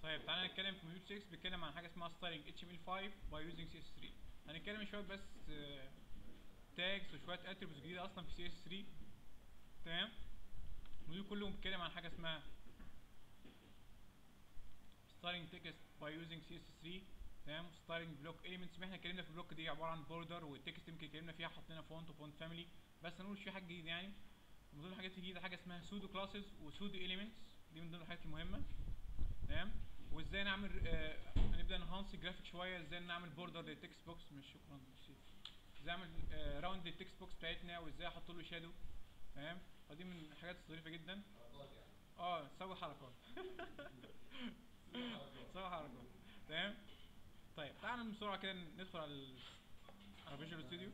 طيب تعالى نتكلم في موديول 6 بيتكلم عن حاجه اسمها ستايلنج اتش ام ال 5 باي يوزنج سي اس 3 هنتكلم شويه بس تاجز وشويه اتريبيوتس جديده اصلا في سي اس 3 تمام الموديول كله بيتكلم عن حاجه اسمها ستايلنج تكست باي يوزنج سي اس 3 تمام ستايلنج بلوك اليمنتس احنا اتكلمنا في البلوك دي عباره عن بوردر والتكست يمكن اتكلمنا فيها حطينا فونت وفونت فاميلي بس هنقول في حاجه جديده يعني من ضمن الحاجات الجديده حاجه اسمها سودو كلاسز وسودو اليمنتس دي من ضمن الحاجات المهمه تمام وازاي نعمل آه هنبدا نهانس الجرافيك شويه ازاي نعمل بوردر للتكست بوكس مش شكرا نسيت ازاي اعمل آه راوند للتكست بوكس بتاعتنا وازاي احط له شادو تمام فدي من الحاجات الظريفه جدا اه سوي حركات سوي حركات تمام طيب تعالى بسرعه كده ندخل على ال على فيجوال ستوديو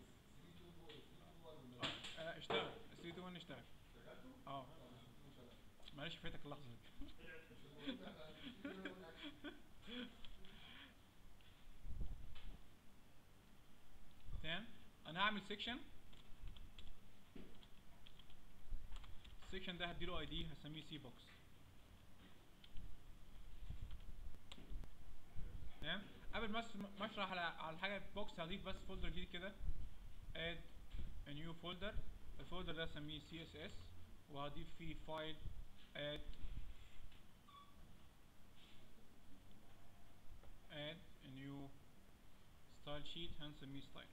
اه اشتغل 3 2 1 اشتغل اه معلش فاتك اللحظه دي تمام انا هعمل سيكشن السيكشن ده هديله اي دي هسميه سي بوكس تمام قبل ما ما اشرح على على الحاجه بوكس هضيف بس فولدر جديد كده اد a new folder الفولدر ده هسميه css وهضيف فيه فايل add add a new style sheet هنسميه style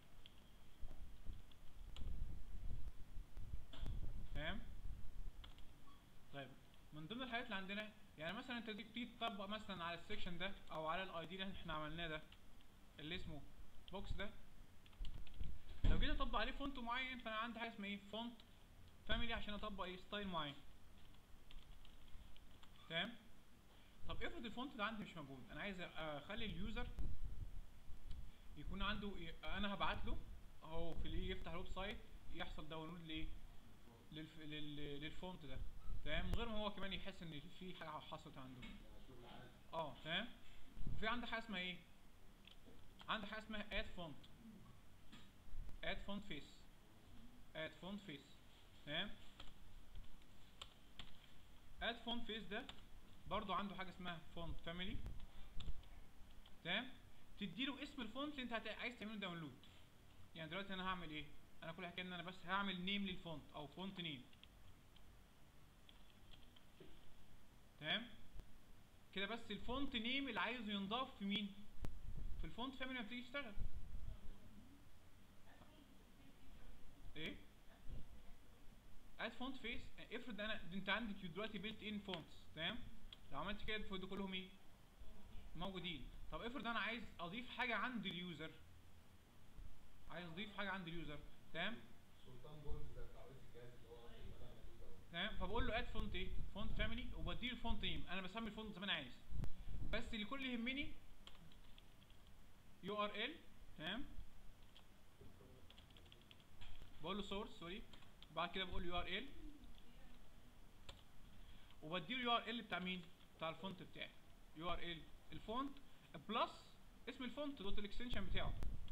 تمام طيب من ضمن الحاجات اللي عندنا يعني مثلا انت تيجي تطبق مثلا على السكشن ده او على الاي دي اللي احنا عملناه ده اللي اسمه بوكس ده لو جيت اطبق عليه فونت معين فانا عندي حاجه اسمها ايه فونت فاميلي عشان اطبق ايه ستايل معين تمام طب افرض الفونت ده عندي مش موجود انا عايز اخلي اليوزر يكون عنده انا هبعت له اهو في اللي يفتح الويب سايت يحصل داونلود لايه للف... لل... للفونت ده تمام من غير ما هو كمان يحس ان في حاجه حصلت عنده اه تمام في عندي حاجه اسمها ايه عندي حاجه اسمها اد فونت اد فونت فيس اد فونت فيس تمام اد فونت فيس ده برضو عنده حاجه اسمها فونت فاميلي تمام تديله اسم الفونت اللي انت عايز تعمله داونلود يعني دلوقتي انا هعمل ايه انا كل حكايه ان انا بس هعمل نيم للفونت او فونت نيم تمام كده بس الفونت نيم اللي عايزه ينضاف في مين في الفونت فاميلي لما بتيجي تشتغل ايه اد فونت فيس افرض انا انت عندك دلوقتي بيلت ان فونتس تمام لو عملت كده المفروض كلهم ايه موجودين طب افرض انا عايز اضيف حاجه عند اليوزر عايز اضيف حاجه عند اليوزر تمام سلطان بولز ده بتاع رئيس الجهاز اللي هو تمام فبقول له اد فونت ايه فونت فاميلي وبديله الفونت نيم انا بسمي الفونت زي ما انا عايز بس اللي كل اللي يهمني يو ار ال تمام بقول له سورس سوري بعد كده بقول له يو ار ال وبديله يو ار ال بتاع مين بتاع الفونت بتاعي يو ار ال الفونت بلس اسم الفونت دوت الاكستنشن بتاعه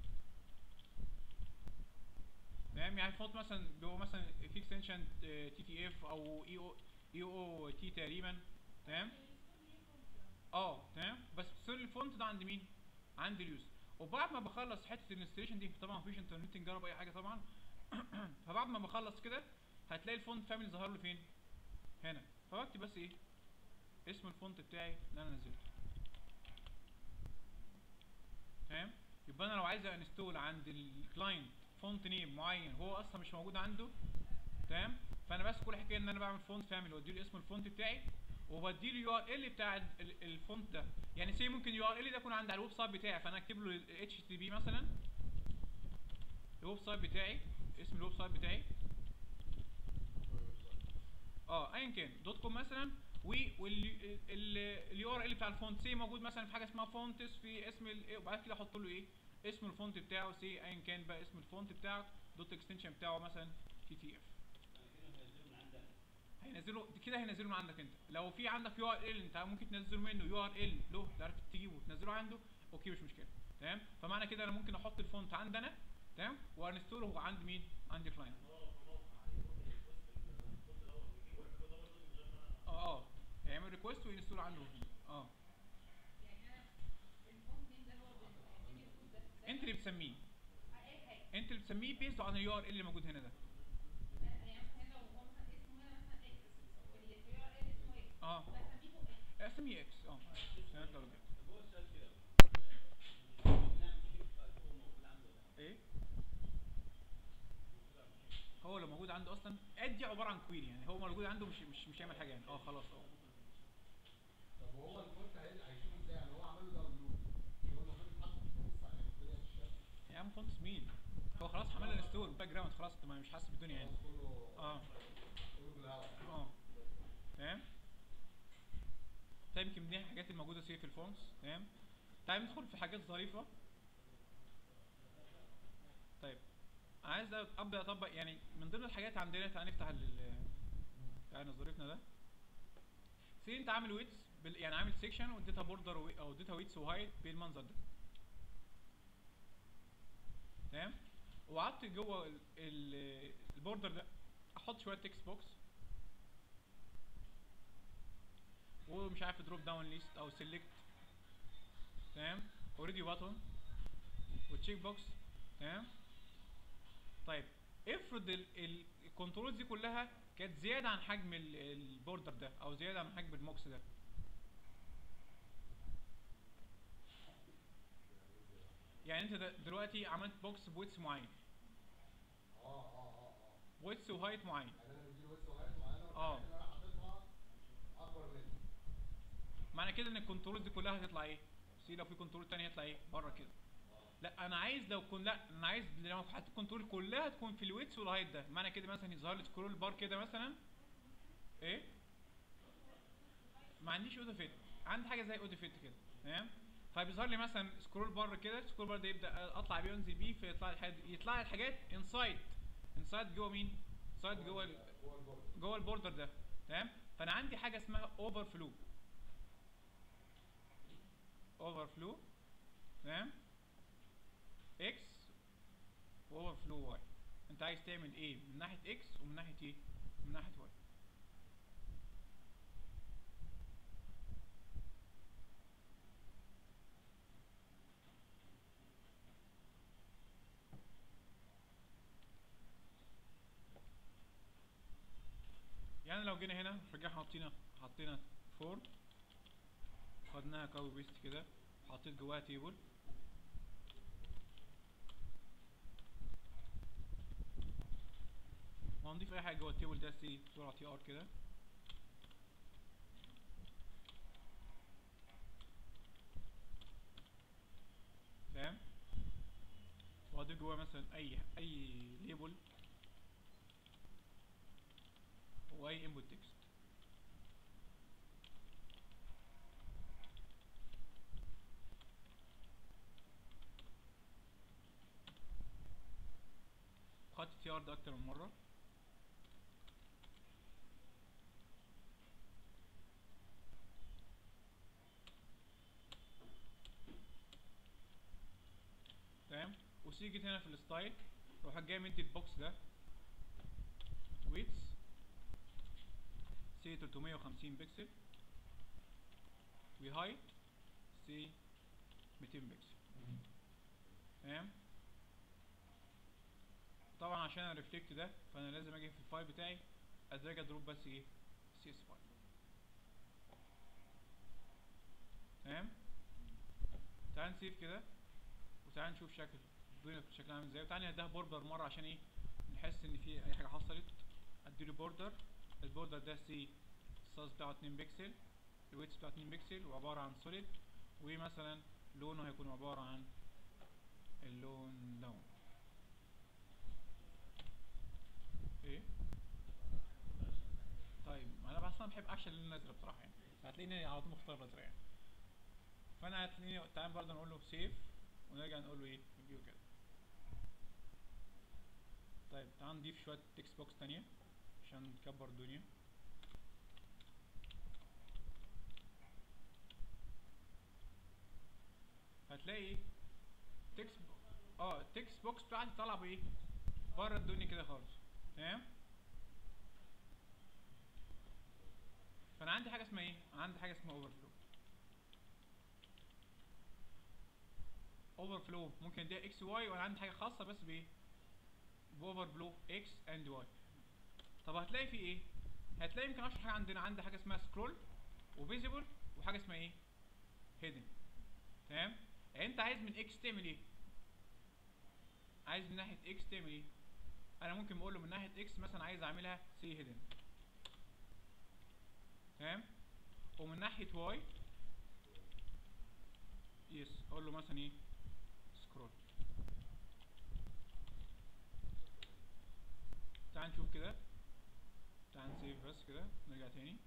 تمام يعني الفونت مثلا هو مثلا في اكستنشن تي تي اف او اي او اي او تي تقريبا تمام اه تمام بس سر الفونت ده عند مين عند اليوزر وبعد ما بخلص حته الانستليشن دي طبعا مفيش انترنت نجرب اي حاجه طبعا فبعد ما بخلص كده هتلاقي الفونت فاميلي ظهر له فين هنا فبكتب بس ايه اسم الفونت بتاعي اللي انا نزلته تمام يبقى انا لو عايز انستول عند الكلاينت فونت نيم معين هو اصلا مش موجود عنده تمام فانا بس كل حكايه ان انا بعمل فونت فاميلي واديله اسم الفونت بتاعي وبديله يو ار ال بتاع الفونت ده يعني سي ممكن يو ار ال ده يكون عند على الويب سايت بتاعي فانا اكتب له اتش تي بي مثلا الويب سايت بتاعي اسم الويب سايت بتاعي اه ايا كان دوت كوم مثلا واليو ار ال بتاع الفونت سي موجود مثلا في حاجه اسمها فونتس في اسم وبعد كده احط له ايه اسم الفونت بتاعه سي ايا كان بقى اسم الفونت بتاعه دوت اكستنشن بتاعه مثلا تي تي اف هينزله كده هينزله من عندك انت لو في عندك يو ار ال انت ممكن تنزله منه يو ار ال له تعرف تجيبه وتنزله عنده اوكي مش مشكله تمام فمعنى كده انا ممكن احط الفونت عندي انا تمام وانستوله عند مين عند كلاينت اه اه يعمل ريكوست وينستول عنده اه بتسميه انت اللي بتسميه بيزد على اليو ار ال اللي موجود هنا ده اه اسميه اكس اه سمعت لو رجعت. ايه هو لو موجود عنده اصلا اد دي عباره عن كويري يعني هو موجود عنده مش مش مش هيعمل حاجه يعني اه خلاص اه طب وهو الفونت هي- هيشوفه ازاي يعني هو عمل له داونلود هو المفروض يتحط في النص عشان الدنيا تشتغل يا عم فونتس مين هو خلاص عمل انستول باك جراوند خلاص انت ما- مش حاسس بالدنيا يعني خلاص كله اه كله بالهوا اه تمام طيب يمكن دي الحاجات الموجوده في الفونتس تمام تعال ندخل في حاجات ظريفه طيب عايز ابدا اطبق يعني من ضمن الحاجات عندنا تعال نفتح ال تعال ظريفنا ده سي انت عامل ويتس بال... يعني عامل سيكشن واديتها بوردر و... او اديتها ويتس وهايت بالمنظر ده تمام وقعدت جوه ال... ال... البوردر ده احط شويه تكست بوكس ومش عارف دروب داون ليست او سيلكت تمام اوريدي باتون وتشيك بوكس تمام طيب افرض ال- ال- الكنترولز دي كلها كانت زياده عن حجم ال- البوردر ده او زياده عن حجم الموكس ده يعني انت د- دلوقتي عملت بوكس بويتس معين اه اه اه اه ويتس وهايت معين يعني انا مديله ويتس وهايت معينه اه. والحاجات اللي انا حاططها اكبر منه معنى كده ان الكنترولز دي كلها هتطلع ايه سي لو في كنترول تاني هيطلع ايه بره كده لا انا عايز لو كن لا انا عايز لو حطيت الكنترول كلها تكون في الويتس والهايت ده معنى كده مثلا يظهر لي سكرول بار كده مثلا ايه ما عنديش اوتو فيت عندي حاجه زي اوتو فيت كده تمام فبيظهر لي مثلا سكرول بار كده سكرول بار ده يبدا اطلع بيه وانزل بيه فيطلع لي حاجات يطلع لي الحاجات انسايد انسايد جوه مين انسايد جوه ال- جوه البورد جوه البوردر ده تمام فانا عندي حاجه اسمها اوفر فلو اوفر فلو تمام اكس واوفر فلو واي انت عايز تعمل ايه من ناحيه اكس ومن ناحيه ايه من ناحيه واي يعني لو جينا هنا رجعنا حطينا حطينا فور خدناها كوبي بيست كده حطيت جواها تيبل وهنضيف اي حاجه جوه التيبل ده سي بسرعه تي ار كده تمام وهضيف جواه مثلا اي اي ليبل واي انبوت تكست خدت تي ار ده اكتر من مره تمام وسي جيت هنا في الستايل روح جاي مدي البوكس ده ويتس سي 350 بكسل وهايت سي 200 بكسل تمام طبعا عشان الريفلكت ده فانا لازم اجي في الفايل بتاعي ادراج ادروب بس ايه سي اس فايل تمام تعال نسيف كده وتعال نشوف شكل الدنيا شكلها عامل ازاي وتعال نديها بوردر مره عشان ايه نحس ان في اي حاجه حصلت اديله بوردر البوردر ده سي السايز بتاعه 2 بكسل الويتس بتاعه 2 بكسل وعباره عن سوليد ومثلا لونه هيكون عباره عن اللون لون ايه طيب انا اصلا بحب اعشى اللون الازرق بصراحه يعني هتلاقيني على طول مختار الازرق يعني فانا هتلاقيني تعال برضه نقول له سيف ونرجع نقول له ايه ريفيو كده طيب تعال نضيف شويه تكست بوكس تانية عشان نكبر الدنيا هتلاقي ايه تكست اه التكست بوكس بتاعتي طالعه بايه بره الدنيا كده خالص تمام فانا عندي حاجه اسمها ايه عندي حاجه اسمها اوفر فلو اوفر فلو ممكن اديها اكس واي وانا عندي حاجه خاصه بس بايه باوفر فلو اكس اند واي طب هتلاقي في ايه هتلاقي يمكن اشهر حاجه عندنا عندي حاجه اسمها سكرول وفيزيبل وحاجه اسمها ايه هيدن تمام يعني انت عايز من اكس تعمل ايه عايز من ناحيه اكس تعمل ايه انا ممكن بقول له من ناحيه اكس مثلا عايز اعملها سي هيدن تمام ومن ناحيه واي يس اقول له مثلا ايه سكرول تعال نشوف كده تعال نسيف بس كده نرجع تاني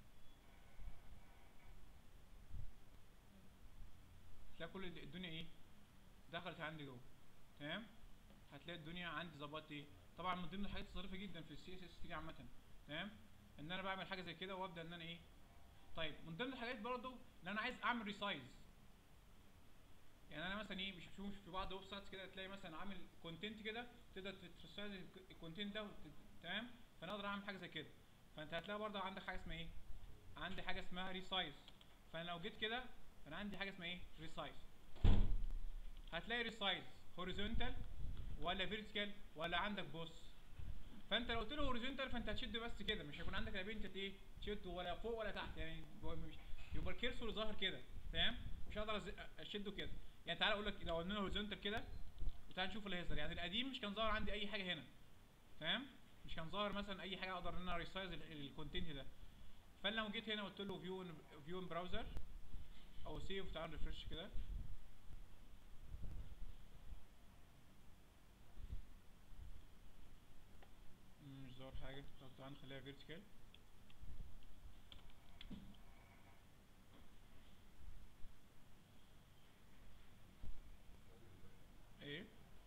تلاقي كل الد- الدنيا ايه دخلت عندي جوه تمام هتلاقي الدنيا عندي ظبطت ايه طبعا من ضمن الحاجات الظريفه جدا في السي اس اس 3 عامه تمام ان انا بعمل حاجه زي كده وابدا ان انا ايه طيب من ضمن الحاجات برضو ان انا عايز اعمل ريسايز يعني انا مثلا ايه مش مش في بعض ويب سايتس كده تلاقي مثلا عامل كونتنت كده تقدر تريسايز الكونتنت ده وت- تمام فانا اقدر اعمل حاجه زي كده فانت هتلاقي برضه عندك حاجه اسمها ايه عندي حاجه اسمها ريسايز فانا لو جيت كده فانا عندي حاجه اسمها ايه ريسايز هتلاقي ريسايز هوريزونتال ولا فيرتيكال ولا عندك بوس فانت لو قلت له هوريزونتال فانت هتشد بس كده مش هيكون عندك الابيلتي ايه تشده ولا فوق ولا تحت يعني هو مش يبقى الكيرسور ظاهر كده تمام مش هقدر أز- اشده كده يعني تعالى اقول لك لو قلنا هوريزونتال كده وتعالى نشوف اللي هيظهر يعني القديم مش كان ظاهر عندي اي حاجه هنا تمام مش كان ظاهر مثلا اي حاجه اقدر ان انا ريسايز الكونتنت ده فانا لو جيت هنا قلت له فيو فيو ان براوزر او سيف تعال ريفرش كده مم، مش ظاهر حاجه طب تعال نخليها فيرتيكال ايه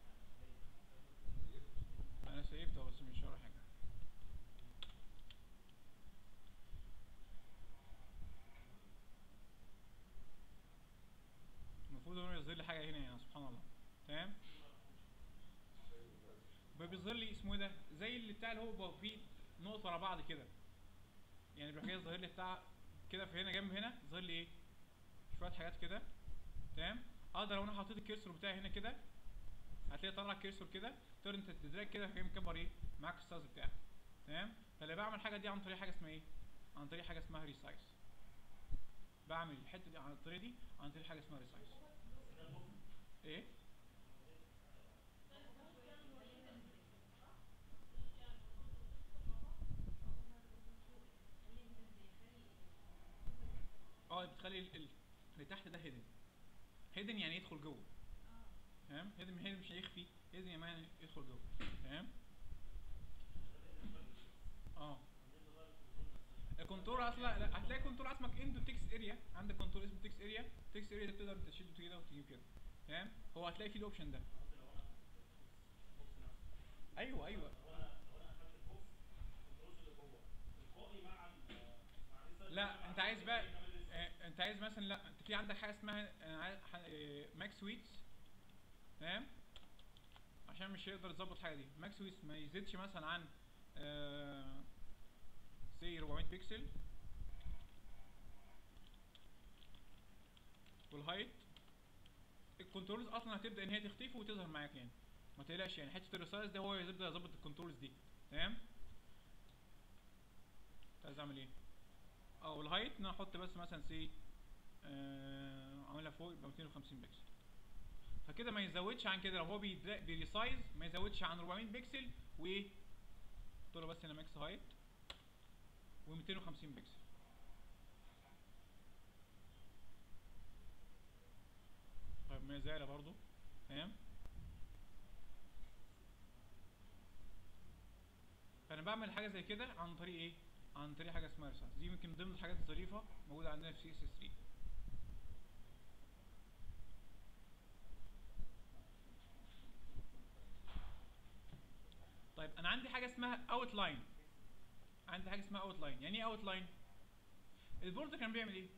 انا سيفت بس مش ظاهر حاجه المفروض انه يظهر لي حاجه هنا يعني سبحان الله تمام بيظهر لي اسمه ايه ده زي اللي بتاع اللي هو بيبقى فيه نقط ورا بعض كده يعني بيروح جاي يظهر لي بتاع كده في هنا جنب هنا يظهر لي ايه شويه حاجات كده تمام اقدر لو انا حطيت الكيرسور بتاعي هنا كده هتلاقي طلع الكيرسور كده تقدر انت تدراج كده هيقوم مكبر ايه معاك السايز بتاعك تمام فاللي بعمل الحاجه دي عن طريق حاجه اسمها ايه عن طريق حاجه اسمها ريسايز بعمل الحته دي عن الطريقه دي عن طريق حاجه اسمها ريسايز ايه اه بتخلي ال- ال- اللي تحت ده هيدن هيدن يعني يدخل جوه تمام هيدن هيدن مش هيخفي هيدن يعني يدخل جوه تمام اه الكنترول اصلا لا هتلاقي كنترول اسمك اندو تكست اريا عندك كنترول اسمه تكست اريا تكست اريا ده تقدر تشده كده وتجيب كده تمام هو هتلاقي فيه الاوبشن ده ايوه ايوه لا انت عايز بقى آه، انت عايز مثلا لا انت في عندك حاجه اسمها آه، عايز- ح- آه، ماكس سويتس تمام عشان مش هيقدر يظبط الحاجه دي ماكس سويتس ما يزيدش مثلا عن آه سي 400 بكسل والهايت الكنترولز اصلا هتبدا ان هي تختفي وتظهر معاك يعني ما تقلقش يعني حته الريسايز ده هو يبدا يظبط الكنترولز دي تمام انت عايز اعمل ايه اه والهايت ان انا احط بس مثلا سي آه اعملها فوق يبقى 250 بكسل فكده ما يزودش عن كده لو هو بيدرا- بيريسايز ما يزودش عن 400 بكسل وايه قلت له بس هنا ماكس هايت و250 بكسل طيب ما زال برضو تمام فانا بعمل حاجه زي كده عن طريق ايه عن طريق حاجه اسمها ريسايز دي يمكن من ضمن الحاجات الظريفه موجوده عندنا في سي اس 3 طيب انا عندي حاجه اسمها اوت لاين عندي حاجه اسمها اوت لاين يعني ايه اوت لاين البوردر كان بيعمل ايه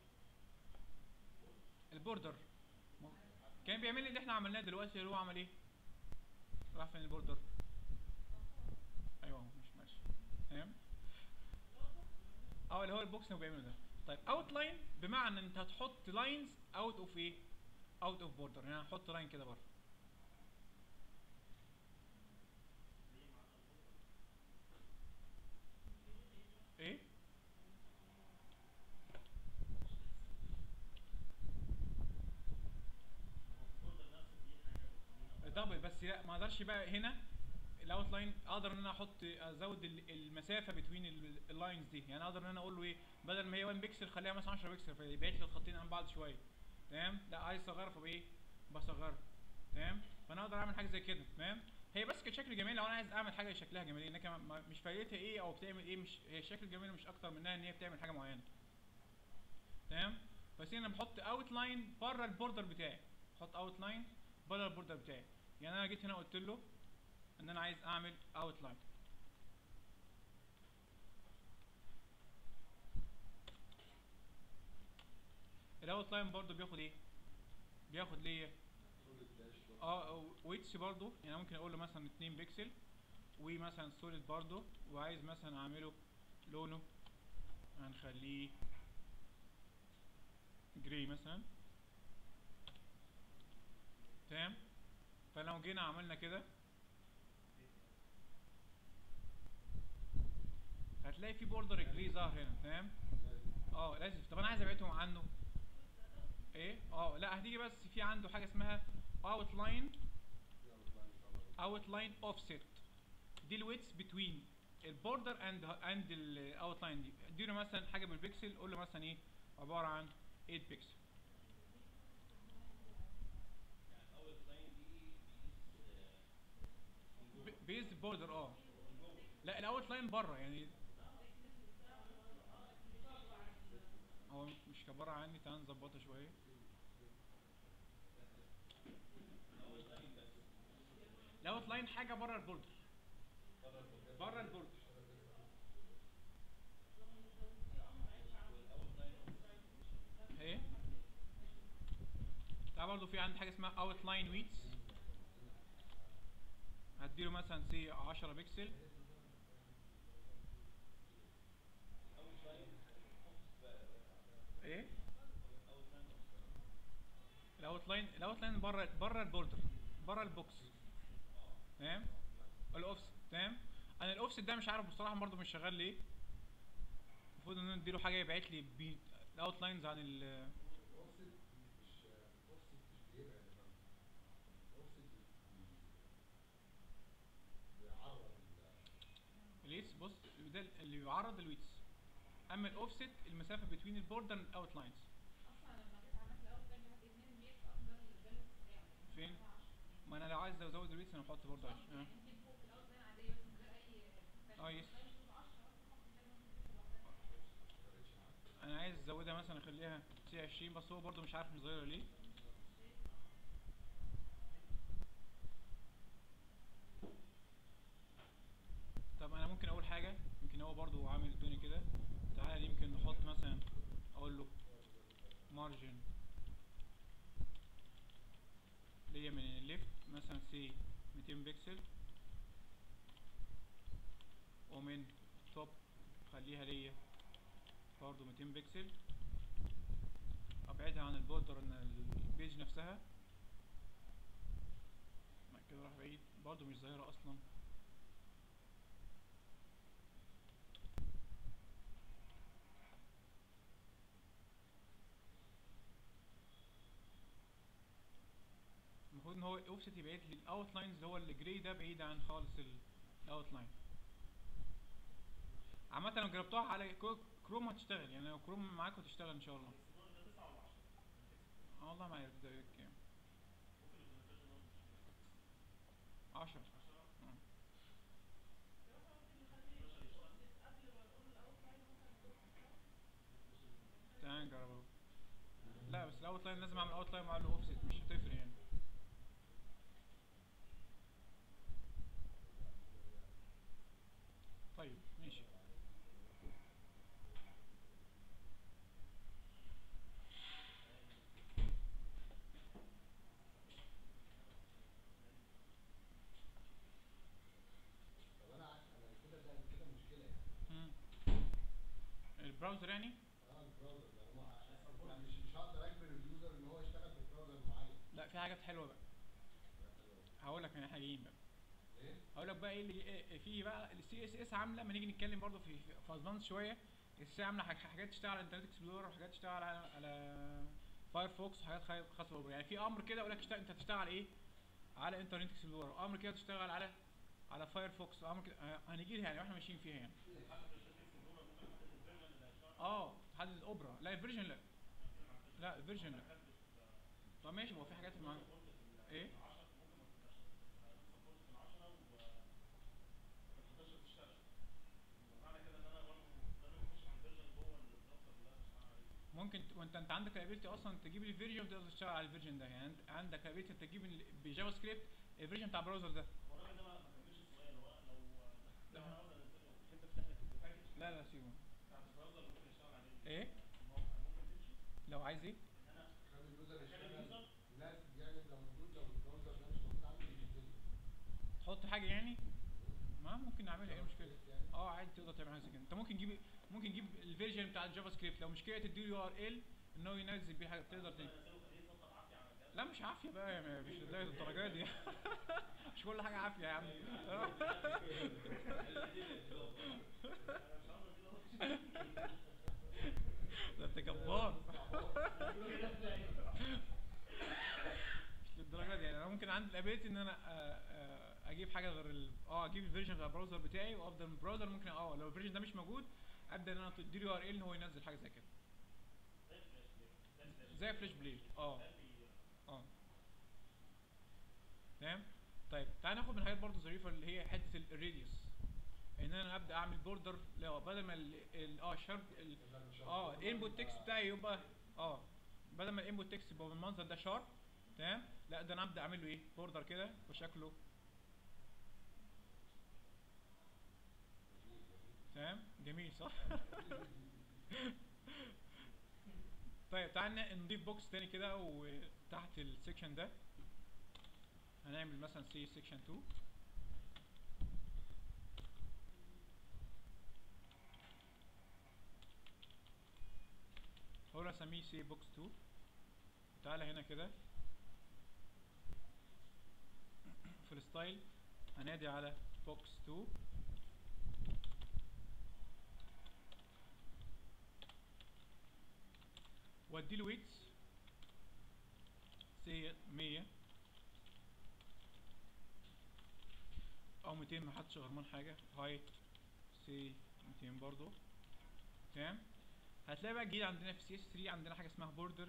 البوردر م- كان بيعمل لي اللي احنا عملناه دلوقتي اللي هو عمل ايه راح فين البوردر ايوه مش ماشي تمام اه اللي هو البوكس اللي هو بيعمله ده طيب اوت لاين بمعنى ان انت هتحط لاينز اوت اوف ايه اوت اوف بوردر يعني هحط لاين كده بره بس لا ما اقدرش بقى هنا الاوت لاين اقدر ان انا احط ازود ال- المسافه بين اللاينز دي يعني اقدر ان انا اقول له ايه بدل ما هي 1 بكسل خليها مثلا 10 بكسل فيبعت لي الخطين عن بعض شويه تمام لا عايز اصغرها فبايه بصغرها تمام فانا اقدر اعمل حاجه زي كده تمام هي بس كشكل جميل لو انا عايز اعمل حاجه شكلها جميل لكن ما- مش فايدتها ايه او بتعمل ايه مش هي الشكل الجميل مش اكتر منها ان هي بتعمل حاجه معينه تمام بس انا بحط اوت لاين بره البوردر بتاعي بحط اوت لاين بره البوردر بتاعي يعني انا جيت هنا قلت له ان انا عايز اعمل اوت لاين الاوت لاين برضه بياخد ايه بياخد ليه سوليد داش اه ويتس برضه يعني ممكن اقول له مثلا 2 بكسل ومثلا سوليد برضه وعايز مثلا اعمله لونه هنخليه جراي مثلا تمام فلو جينا عملنا كده هتلاقي في بوردر جراي ظهر هنا تمام اه لازم طب انا عايز ابعدهم عنه ايه اه لا هتيجي بس في عنده حاجه اسمها اوت لاين اوت لاين اوفست دي الويتس بتوين البوردر اند اند الاوت لاين دي اديله مثلا حاجه بالبكسل قول له مثلا ايه عباره عن 8 بكسل بيز بوردر اه لا الاوت لاين بره يعني هو مش عباره عني تعال نظبطها شويه الاوت لاين حاجه بره البوردر بره البوردر ايه تعال برضه في عندي حاجه اسمها اوت لاين ويتس هديله مثلا سي 10 بكسل ايه الاوت لاين الاوت لاين بره بره البوردر بره البوكس تمام الاوفست تمام انا الاوفست ده مش عارف بصراحه برضه مش شغال ليه المفروض ان انا اديله حاجه يبعت لي بي الاوت لاينز عن ال اوفست مش اوفست مش بيبعد يا فندم اوفست بيعرض ال- الويتس بص ده اللي بيعرض الويتس اما الاوفست المسافه بين البوردر والاوت لاينز اصلا لما جيت عملت الاول كان بيحط اتنين ميت اقدر الفاليو بتاعه فين؟ ما انا لو عايز ازود الويتس انا بحط برضه 10 يعني اه انت فوق في الاول كان عاديه بس من غير اي اه يس لا مش 10 انا عايز ازودها مثلا اخليها سي 20 بس هو برضه مش عارف مصغرها ليه طب انا ممكن اقول حاجه يمكن هو برضه عامل الدنيا كده تعالى يمكن نحط مثلا اقول له مارجن ليا من الليفت مثلا سي 200 بكسل ومن توب خليها ليا برضه 200 بكسل ابعدها عن البوردر ان البيج نفسها بعد كده راح بعيد برضه مش ظاهرة اصلا المفروض ان هو اوفست يبعد لي الاوت لاينز اللي هو الجراي ده بعيد عن خالص الاوت لاين عامة لو جربتوها على كرو- كروم هتشتغل يعني لو كروم معاك هتشتغل ان شاء الله اه والله ما عارف ده كام عشرة آه. تعال نجرب اهو لا بس الاوت لاين لازم اعمل اوت لاين مع الاوفست مش هتفرق يعني طيب ماشي طب انا ع- انا كده ده كده مشكله يعني مم. البراوزر يعني اه البراوزر ده ما المفروض مش مش هقدر اجبر اليوزر ان هو يشتغل ببراوزر معين لا في حاجات حلوه بقى هقول لك من احنا جايين بقى ايه؟ هقول لك بقى ايه اللي إيه في بقى السي اس اس عامله لما نيجي نتكلم برضو في في ادفانس شويه السي عامله حاج- حاجات تشتغل على انترنت اكسبلورر وحاجات تشتغل على على فايرفوكس وحاجات خا- خاصه بالبرو يعني في امر كده يقول لك اشتغل انت هتشتغل على ايه على انترنت اكسبلورر امر كده تشتغل على على فايرفوكس امر كده آه، هنيجي لها يعني واحنا ماشيين فيها يعني اه تحدد الاوبرا لا الفيرجن لا لا الفيرجن لا طب ماشي هو في حاجات معانا ايه ممكن ت- وانت انت عندك الابيلتي اصلا تجيب الفيرجن وتقدر تشتغل على الفيرجن ده يعني انت عندك الابيلتي تجيب ال- بجافا سكريبت الفيرجن بتاع البراوزر ده لا لا سيبه ايه لو عايز ايه خلي اليوزر يشتغل ناس يعني لو موجود لو البراوزر ده مش موجود عنده ينزله تحط حاجه يعني ما ممكن نعملها ايه المشكله يعني اه عادي تقدر تعمل حاجه زي كده انت ممكن تجيب ممكن تجيب الفيرجن بتاع الجافا سكريبت لو مشكله تديله يو ار ال ان هو ينزل بيه حاجه تقدر تجيب لا مش عافيه بقى يعني مش لدرجه الدرجات دي مش كل حاجه عافيه يا عم ده انت جبار مش للدرجه دي يعني انا ممكن عندي الابيلتي ان انا آه، آه، اجيب حاجه غير ال... اه اجيب الفيرجن بتاع البراوزر بتاعي وافضل من البراوزر ممكن اه لو الفيرجن ده مش موجود ابدا ان انا اديله يو ار ال ان هو ينزل حاجه زي كده زي فلاش بلاي اه اه تمام طيب تعال ناخد من الحاجات برضه ظريفه اللي هي حته الراديوس ان انا ابدا اعمل بوردر لو بدل ما ال ال- اه شارب ال- اه الانبوت تكست بتاعي يبقى اه بدل ما الانبوت تكست يبقى بالمنظر ده شارب تمام لا ده انا ابدا اعمل له ايه بوردر كده وشكله تمام جميل صح طيب تعال ن- نضيف بوكس تاني كده وتحت السكشن ده هنعمل مثلا سي سكشن 2 هو اسميه سي بوكس 2 تعالى هنا كده في الستايل هنادي على بوكس 2 وادي له ويتس سي 100 او 200 ما حدش غرمان حاجه هايت سي 200 برضو تمام هتلاقي بقى جديد عندنا في سي اس 3 عندنا حاجه اسمها بوردر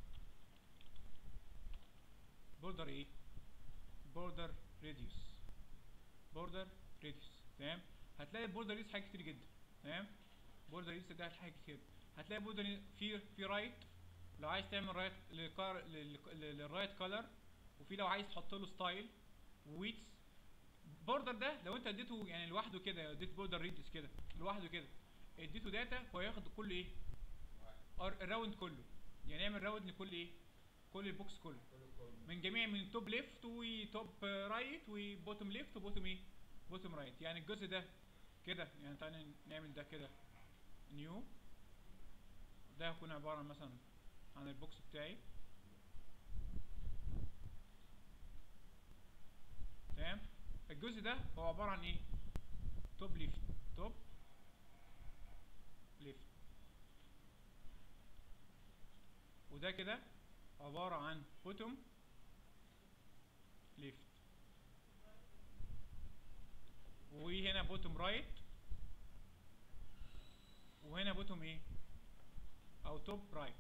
بوردر ايه بوردر راديوس بوردر راديوس تمام هتلاقي البوردر راديوس حاجات كتير جدا تمام بوردر راديوس ده حاجات كتير هتلاقي بوردر في في رايت لو عايز تعمل رايت للكار للرايت كولر وفي لو عايز تحط له ستايل ويتس بوردر ده لو انت اديته يعني لوحده كده اديت بوردر ريديوس كده لوحده كده اديته داتا هو ياخد كل ايه ار- الراوند كله يعني يعمل راوند لكل ايه كل البوكس كله من جميع من توب ليفت وتوب رايت وبوتوم ليفت وبوتوم ايه بوتوم رايت يعني الجزء ده كده يعني تعالى نعمل ده كده نيو ده هيكون عبارة عن مثلا عن البوكس بتاعي تمام الجزء ده هو عبارة عن ايه توب ليفت توب ليفت وده كده عبارة عن بوتوم ليفت وهنا بوتوم رايت وهنا بوتوم ايه او توب رايت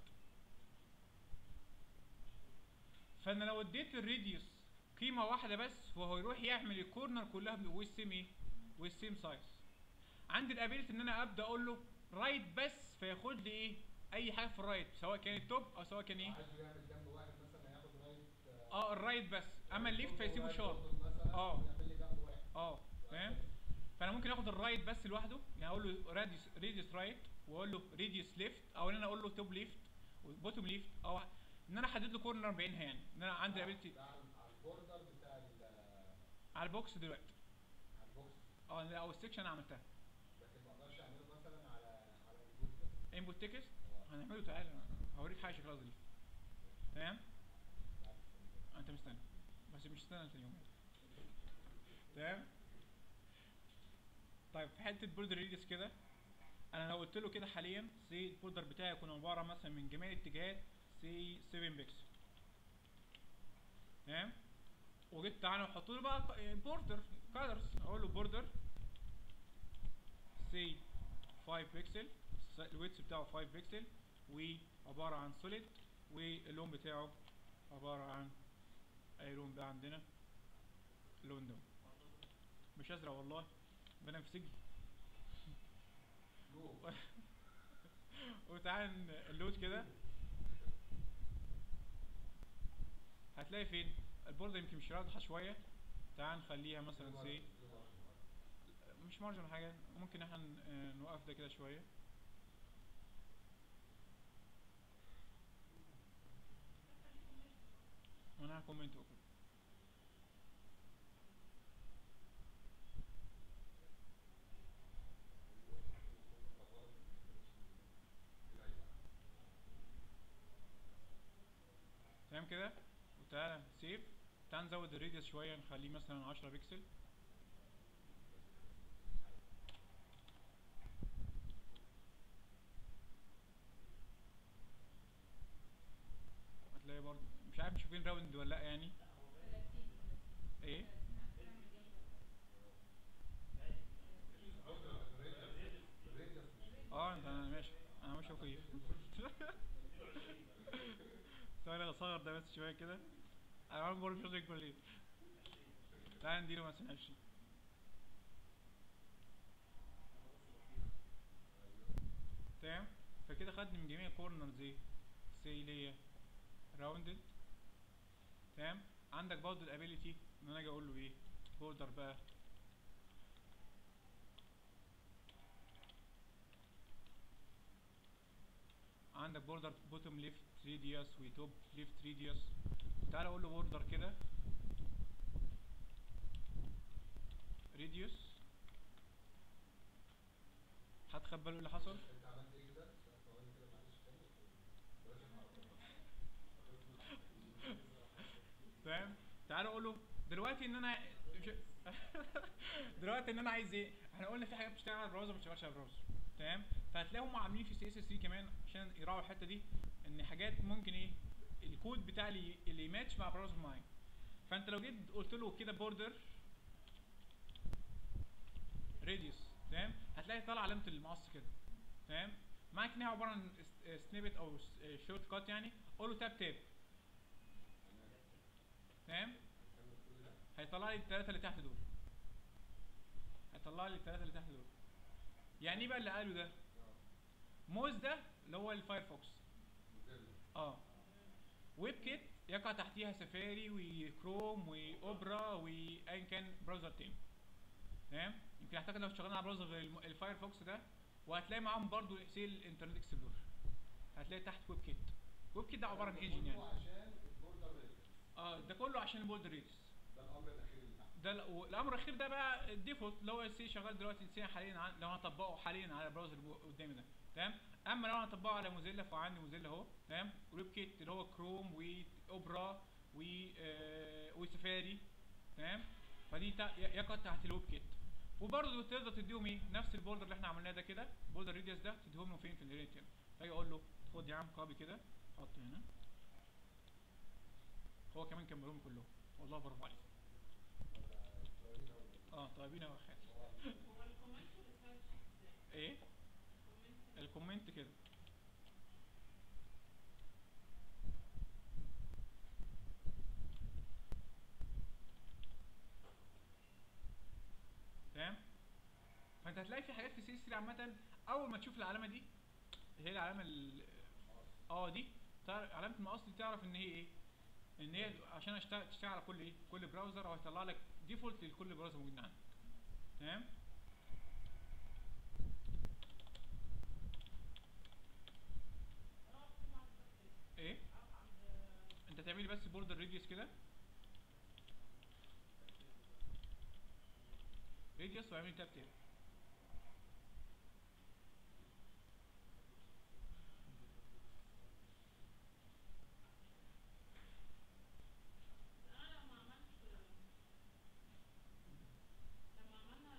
فانا لو اديت الراديوس قيمة واحدة بس فهو يروح يعمل الكورنر كلها والسيم ايه والسيم سايز عندي الابيلتي ان انا ابدا اقول له رايت بس فياخد لي ايه اي حاجه في الرايت سواء كانت توب او سواء كان ايه عايز يعمل جنب واحد مثلا هياخد رايت اه الرايت بس اما الليفت فيسيبه شارب اه. اه يعمل لي جنب واحد اه فاهم فانا ممكن اخد الرايت بس لوحده يعني اقول له راديوس راديوس رايت واقول له راديوس ليفت او ان انا اقول له توب ليفت وبوتوم ليفت او ان انا احدد له كورنر بعينها يعني ان انا عندي الابيلتي ده على على البوردر بتاع ال- على البوكس دلوقتي على البوكس اه لا، او السكشن انا عملتها لكن ما اقدرش اعمله مثلا على على الجزء ده انبوت تكست اه. هنعمله تعالى هوريك حاجه شكلها ظريف تمام انت مستني بس مش استنى تاني يوم تمام طيب في حته بوردر ريديوس كده انا لو قلت له كده حاليا سي البوردر بتاعي يكون عباره مثلا من جميع الاتجاهات سي 7 بيكسل تمام وجيت تعالى وحط له بقى بوردر كالرز اقول له بوردر سي 5 بيكسل الويتس بتاعه 5 بيكسل وعباره عن سوليد واللون بتاعه عباره عن اي لون بقى عندنا اللون ده مش ازرق والله بنفسجي نو وتعالى اللود كده هتلاقي فين البوردة يمكن مش واضحة شوية تعال نخليها مثلا سي مش مارجن حاجة ممكن احنا ن- آه، نوقف ده كده شوية وانا هكومنت وكده تمام كده وتعالى سيف تعال نزود الراديوس شوية نخليه مثلا 10 بكسل هتلاقي برضه مش عارف شايفين راوند ولا لا يعني ايه اه انت انا ماشي انا ماشي كويس ثواني اصغر ده بس شويه كده انا عمال بقول مش هقدر ليه تعال نديله مثلا 20 تمام فكده خد من جميع الكورنرز ايه سي ليا راوندد تمام عندك برضه الابيليتي ان انا اجي اقول له ايه بوردر بقى عندك بوردر بوتوم ليفت ريديوس وتوب ليفت ريديوس تعال اقول له بوردر كده ريديوس حد خد باله ايه اللي حصل انت عملت ايه كده؟ ثواني كده معلش تاني فاهم تعال اقول له دلوقتي ان انا مش- دلوقتي ان انا عايز ايه احنا قلنا في حاجات بتشتغل على البراوزر ما بتشتغلش على البراوزر تمام فهتلاقيهم عاملين في سي اس اس 3 كمان عشان يراعوا الحته دي ان حاجات ممكن ايه الكود بتاع اللي اللي يماتش مع براوزر معين فانت لو جيت قلت له كده بوردر راديوس تمام هتلاقي طالع علامه المقص كده تمام معاك ان هي عباره عن سنيبت او شورت كات يعني قول له تاب تاب تمام هيطلع لي الثلاثه اللي تحت دول هيطلع لي الثلاثه اللي تحت دول يعني ايه بقى اللي قاله ده موز ده اللي هو الفايرفوكس اه ويب كيت يقع تحتيها سفاري وكروم واوبرا وايا كان براوزر تاني تمام يمكن اعتقد لو اشتغلنا على براوزر غير الم- الفايرفوكس ده وهتلاقي معاهم برضو سيل انترنت اكسبلور هتلاقي تحت ويب كيت ويب كيت ده عباره عن انجن يعني عشان البوردر ريديوس اه ده كله عشان البولد ريديوس ده الامر الاخير اللي تحت ده ال- والامر الاخير ده بقى الديفولت اللي هو السي شغال دلوقتي السي حاليا عن- لو انا هطبقه حاليا على البراوزر اللي قدامي ده تمام اما لو انا هطبقه على موزيلا فعندي موزيلا اهو تمام وريب كيت اللي هو كروم واوبرا و آه، وسفاري تمام فدي تا- ي- يقع تحت الويب كيت وبرضه تقدر تديهم ايه نفس البوردر اللي احنا عملناه ده كده بوردر ريديوس ده تديهم له فين في الريت هنا فاجي اقول له خد يا عم كوبي كده حط هنا هو كمان كملهم كلهم والله برافو عليك اه طيبين اوي يا خالد هو الكومنت والسلايد شيت ازاي؟ ايه الكومنت الكومنت كده تمام فانت هتلاقي في حاجات في سي 3 عامه اول ما تشوف العلامه دي اللي هي العلامه ال- اه دي تعرف علامه المقص دي تعرف ان هي ايه ان هي عشان اشتغل تشتغل على كل ايه كل براوزر او هيطلع لك ديفولت لكل براوزر موجود عندك تمام اقف فين مع التفكير؟ ايه اقف عند انت تعملي بس بوردر ريديوس كده ريديوس واعملي تاب تاب انا لما عملت لما عملنا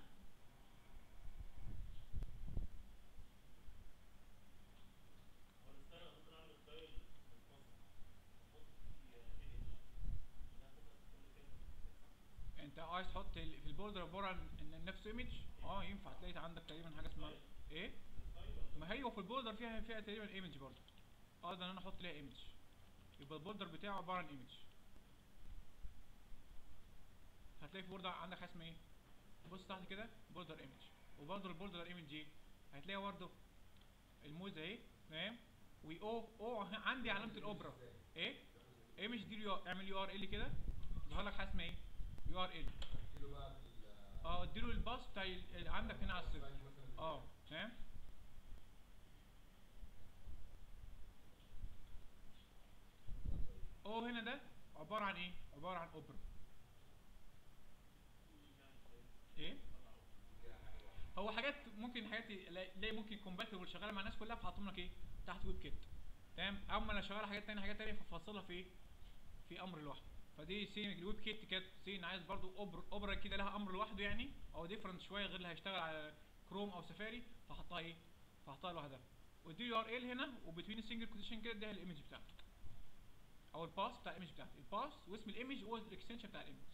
هو الستايل ممكن اعمل ستايل منفصل احط فيه ايمج ده تبقى في كل كلمه احط ال- في البوردر عباره عن إن نفسه ايمج اه ينفع تلاقي عندك تقريبا حاجه اسمها ايه الستايل ولا ما هي وفي البوردر فيها فيها تقريبا ايمج برضه اقدر ان انا احط ليها ايمج يبقى البوردر بتاعه عباره عن ايمج هتلاقي في بوردر عندك حاجه اسمها ايه بص تحت كده بوردر ايمج وبرضه البوردر ايمج ايه هتلاقي برضه الموز اهي تمام واو او عندي علامه الاوبرا ايه ايمج دي يو اعمل يو ار ال كده ظهر لك حاجه اسمها ايه يو ار ال اديله بقى في ال- اه اديله الباص بتاع ال- اللي عندك هنا على السيرفر البنك مثلا اه تمام او هنا ده عباره عن ايه عباره عن اوبرا ايه هو حاجات ممكن حاجات لا ممكن كومباتبل شغاله مع الناس كلها فحطهم لك ايه تحت ويب كيت تمام اما انا شغاله حاجات تانية حاجات تانية ففصلها في ايه في امر لوحده فدي سين الويب كيت كانت سين عايز برضو اوبرا اوبرا كده لها امر لوحده يعني او ديفرنت شويه غير اللي هيشتغل على كروم او سفاري فحطها ايه فحطها لوحدها ودي يو ار ال هنا وبتوين السنجل كوتيشن كده ده الايمج بتاعتك او الباس بتاع الايمج بتاعتك الباس واسم الايمج هو الاكستنشن بتاع الايمج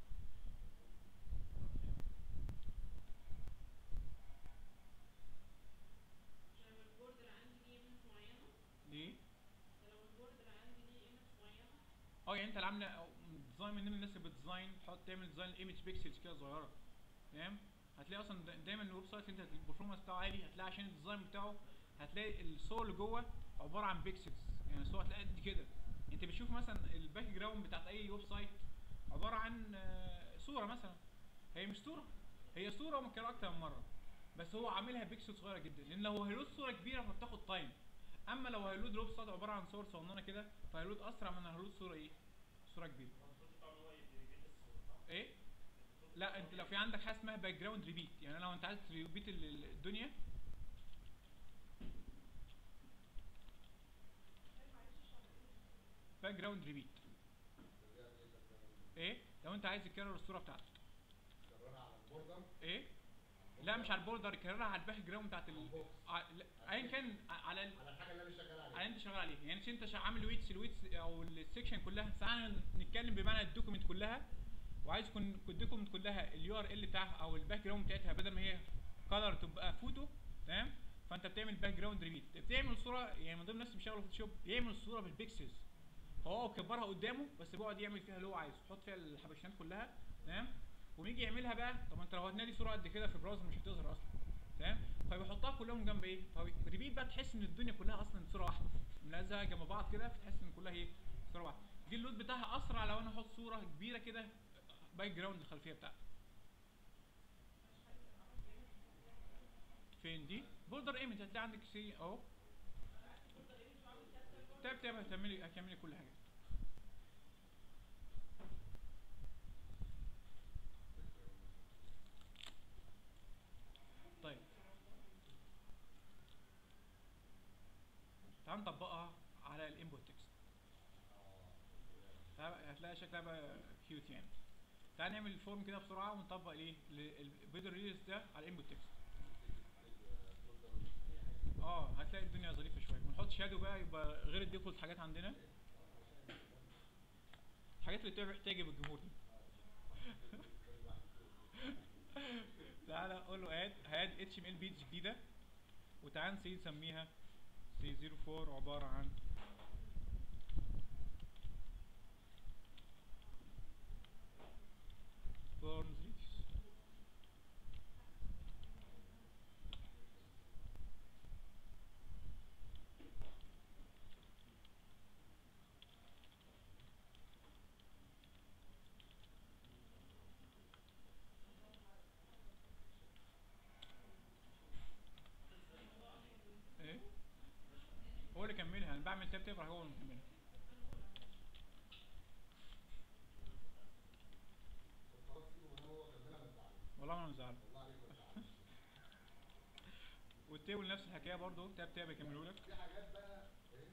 لو البوردر عندي ليه ايمج معينه ليه لو البوردر عندي ليه ايمج معينه اه يعني انت اللي عامله أو ديزاين من ضمن الناس اللي بتديزاين تحط تعمل ديزاين الايمج بيكسلز كده صغيره تمام هتلاقي اصلا دا- دايما الويب سايت انت البرفورمانس بتاعه عالي هتلاقي عشان الديزاين بتاعه هتلاقي الصور اللي جوه عباره عن بيكسلز يعني الصور هتلاقي قد كده انت بتشوف مثلا الباك جراوند بتاعت اي ويب سايت عباره عن آه، صوره مثلا هي مش صوره هي صوره ومتكرره اكتر من مره بس هو عاملها بيكسل صغيره جدا لان لو هيلود صوره كبيره فبتاخد تايم اما لو هيلود ويب سايت عباره عن صور صغننه كده فهيلود اسرع من هيلود صوره ايه صوره كبيره المفروض بتاع ان هو يجيب الصورة صح؟ ايه لا انت لو في عندك حاجه اسمها باك جراوند ريبيت يعني لو انت عايز تريبيت ال- ال- الدنيا باك جراوند ريبيت ايه لو انت عايز تكرر الصوره بتاعتك كررها على البوردر ايه لا مش على البوردر كررها على الباك جراوند بتاعت ال البوكس. ع- لا، ايا كان ع- على ال... على الحاجه اللي انا شغال عليها على انت شغال عليها يعني انت شا- عامل ويتس الويتس او السكشن كلها تعالى نتكلم بمعنى الدوكيمنت كلها وعايز يكون الدوكيمنت كلها اليو ار ال بتاعها او الباك جراوند بتاعتها بدل ما هي كلر تبقى فوتو تمام فانت بتعمل باك جراوند ريبيت بتعمل صوره يعني من ضمن الناس اللي بيشتغلوا في فوتوشوب يعمل الصوره بالبيكسلز هو كبرها قدامه بس بيقعد يعمل فيها اللي هو عايزه يحط فيها الحبشات كلها تمام ويجي يعملها بقى طب انت لو هتنادي صوره قد كده في البراوزر مش هتظهر اصلا تمام فبيحطها كلهم جنب ايه فريبيت بقى تحس ان الدنيا كلها اصلا صوره واحده ملزقه جنب بعض كده فتحس ان كلها ايه صوره واحده دي اللود بتاعها اسرع لو انا احط صوره كبيره كده باك جراوند الخلفيه بتاعتي فين دي بوردر ايمج هتلاقي عندك سي اهو تاب تاب هتعملي هتعملي كل حاجه طيب تعال نطبقها على الانبوت تكست هتلاقي شكلها بقى كيوت يعني تعال نعمل الفورم كده بسرعه ونطبق الايه البيدر ريلز ده على الانبوت تكست اه هتلاقي الدنيا ظريفه شويه ونحط شادو بقى يبقى غير الديفولت حاجات عندنا الحاجات اللي بتعجب تعجب الجمهور دي تعالى اقول له اد هاد اتش ام ال بيج جديده وتعال نسي نسميها سي 04 عباره عن forms reviews ايه هو اللي كملها انا بعمل تاب تاب راح هو اللي مكملها خلاص سيبه ما دام هو كملها ما تزعلش والله ما انا مزعل والله عليك ما تزعلش والتيبل نفس الحكايه برضو تاب تاب يكملوا لك في حاجات بقى ايه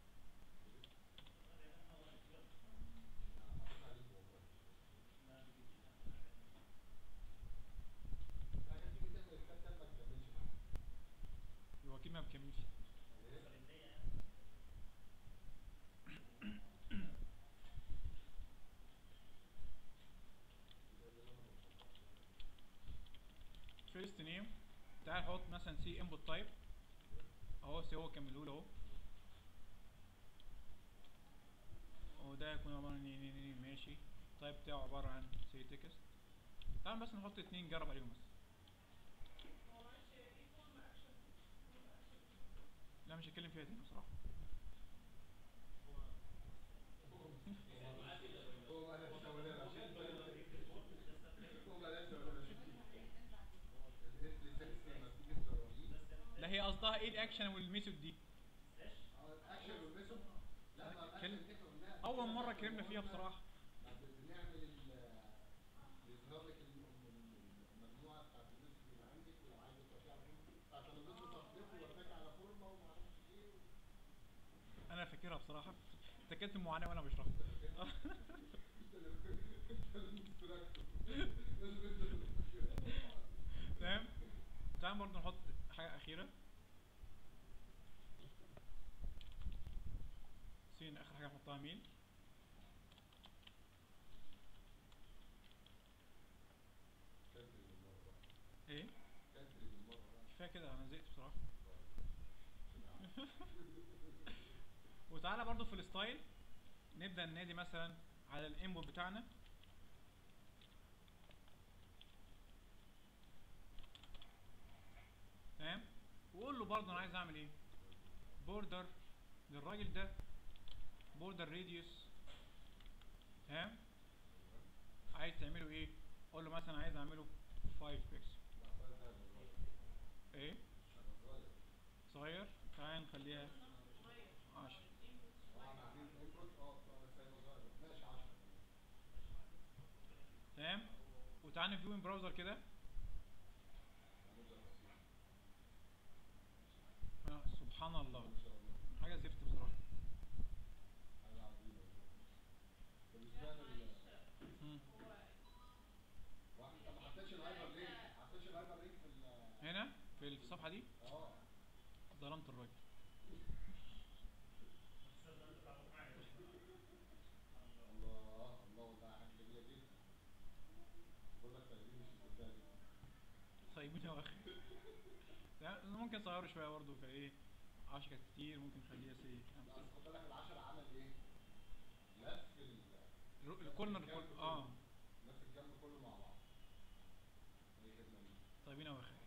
في حاجات تيجي تعمل الكتاب ده ما تكملش معاها هو اكيد ما بيكملش تعال نحط مثلا سي انبوت تايب اهو سي هو كمله له اهو وده يكون عبارة عن ني- ني- ني- ماشي التايب بتاعه عبارة عن سي تكست تعال بس نحط اتنين نجرب عليهم بس هو معلش ايه فورم اكشن فورم اكشن لا مش هتكلم فيها تاني بصراحة هو ما لسه ولا لا هو ما لسه ولا لا الهيت لسنس لما تيجي تجربيه لا هي قصدها ايه الاكشن والميثود دي اه الاكشن والميثود لا ما الاكشن دي احنا قلناها اول مرة اتكلمنا فيها بصراحة ما بنعمل ال- بيظهر لك ال- ال- المجموعه بتاعت الميثود اللي عندك ولو عايز تطلع على فورم بتاعت الميثود تصدقه وارجع على فورمه وما اعرفش ايه انا فاكرها بصراحة اتكلت المعاناة وانا بشرحها انت اللي انت اللي مستراكتور لازم انت اللي تفكر. فاهم تعال برضه نحط حاجة أخيرة سين آخر حاجة نحطها مين كنتري بالمره بقى ايه كنتري بالمره بقى كفاية كده أنا زهقت بصراحة وتعالى برضه في الستايل نبدأ ننادي مثلا على الانبوت بتاعنا تمام وقول له برضه انا عايز اعمل ايه بوردر للراجل ده بوردر راديوس تمام عايز تعمله ايه قول له مثلا عايز اعمله 5 بيكسل لا ده ده بالمره ايه انا صغير صغير تعال نخليها 10 اه انا عاملين انبوت اه بس هي صغير ماشي 10 تمام وتعال نفيو من براوزر كده آه سبحان الله ما شاء الله حاجه زفت بصراحه حاجه عظيمه طب اشمعنى ال- مم. واحد انت ما حطيتش الهايبر لينك ما حطيتش الهايبر لينك في ال هنا في الصفحه دي اه ظلمت الراجل الله الله ده حاجه جميله جدا بقول لك تقريبا مش مصدقني طيبين يا اخي تمام ممكن نصغره شويه برضه كايه 10 كانت كتير ممكن نخليها سي لا اصل خد بالك العشرة عمل ايه؟ لف ال الكورنر لف كل الجنب اه كله. لف الجنب كله مع بعض اي خدمه ليك طيبين يا اخي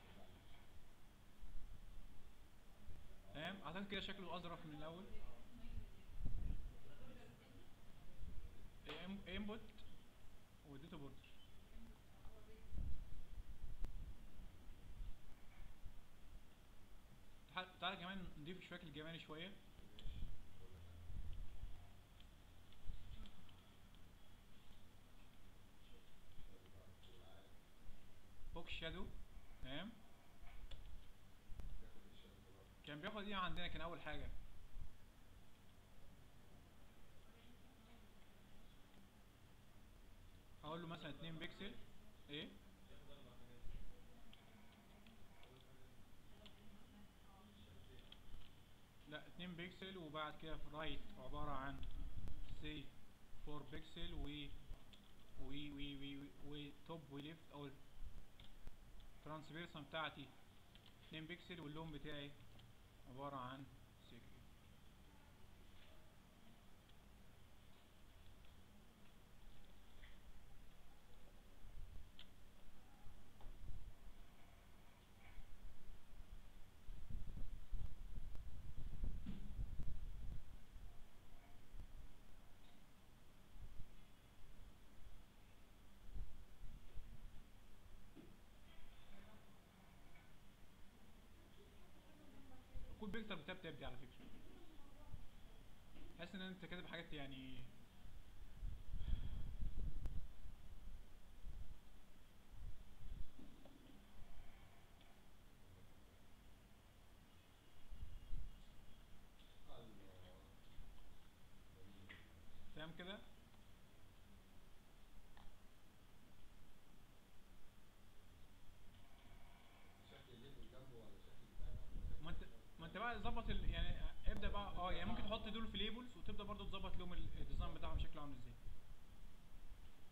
تمام اعتقد كده شكله اظرف من الاول انبوت وديتا بوردر تعال- تعالى كمان نضيف شويه الجمالي شويه بوك شادو تمام ياخد الشمس بقى كان بياخد ايه عندنا كان اول حاجه هقول له مثلا 2 بكسل ايه لا 2 بكسل وبعد كده في رايت عبارة عن سي 4 بكسل و وي وي وي وي توب وليفت او الترانسفيرسون بتاعتي 2 بكسل واللون بتاعي عبارة عن سيجري الكود بيكتر بتاب تاب دي على فكرة تحس ان انت كاتب حاجات يعني الله فاهم كده شكل الليبل جنبه ولا شكل بتاع ده؟ ما انت ما انت بقى ظبط ال... يعني ابدا بقى اه يعني ممكن تحط دول في ليبلز وتبدا برضو تظبط لهم ال- الديزاين بتاعهم شكله عامل ازاي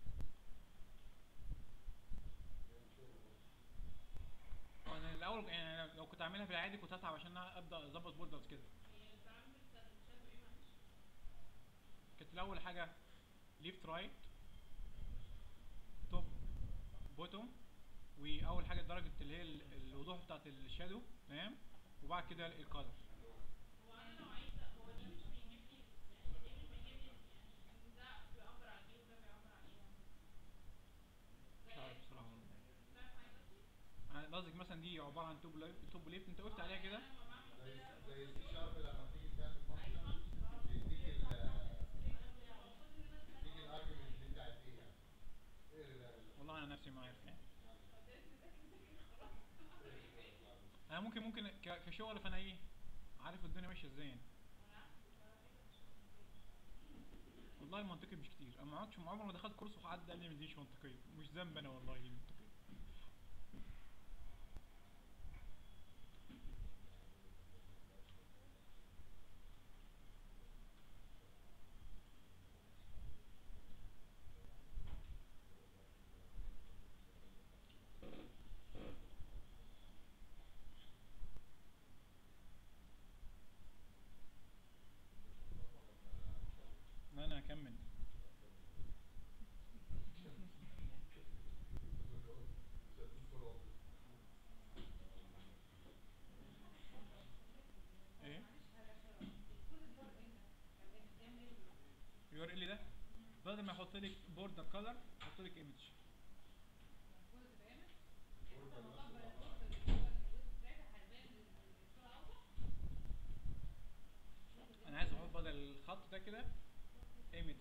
انا الاول يعني لو كنت اعملها في العادي كنت هتعب عشان أنا ابدا اظبط بوردرز كده هي البارامترز بتاعت الشادو ايه معلش؟ كانت الاول حاجه ليفت رايت توب بوتوم واول حاجه درجه اللي هي ال- الوضوح بتاعت الشادو تمام وبعد كده الكالر هو انا لو عايزه هو ده مش بيجيب لي يعني الايمج بيجيب لي يعني ده بيعبر عن ايه وده بيعبر عن ايه مش عارف بصراحه والله. فاهم حاجه قصدي؟ انا قصدك مثلا دي عباره عن توب ليفت توب ليفت انت وقفت عليها كده انا لما بعمل زي كده زي السي شارب لما بتيجي تعمل اي فانكشن فانكشن بيديك ال بيديك المفروض ان انا الارجيومنت دي بتاعت ايه يعني ايه ال- والله انا نفسي ما عارف يعني خلاص انا ممكن ممكن ك- كشغل فانا ايه عارف الدنيا ماشيه ازاي يعني والله المنطقي مش كتير انا ما عمرش عمري ما دخلت كورس وحد قال لي دي مش منطقيه مش ذنب انا والله دي منطقيه لا انا هكمل ايه يور اللي ده بدل ما يحط لك بوردر كلر يحط لك ايمج انا عايز احط بدل الخط ده كده ايمج